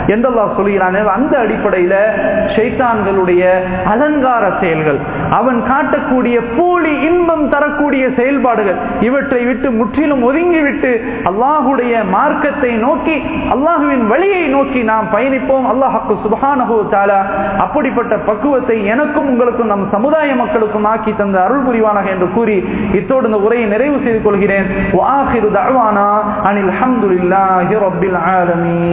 என்றெல்லாம் சொல்கிறான் அந்த அடிப்படையில ஷைத்தான்களுடைய அலங்கார செயல்கள் அவன் காட்டக்கூடிய போலி இன்பம் தரக்கூடிய செயல்பாடுகள் இவற்றை விட்டு முற்றிலும் ஒதுங்கிவிட்டு அல்லாஹுடைய மார்க்கத்தை நோக்கி அல்லாஹுவின் வழியை நோக்கி நாம் பயணிப்போம் அல்லாஹாக்கு சுபஹானஹு தாலா அப்படிப்பட்ட பக்குவத்தை எனக்கும் உங்களுக்கும் நம் சமுதாய மக்களுக்கும் ஆக்கி தந்த அருள் புரிவானாக என்று கூறி இத்தோடு இந்த உரையை நிறைவு செய்து கொள்கிறேன் அனில் அஹமதுல்லாஹி ரப்பில் ஆலமீன்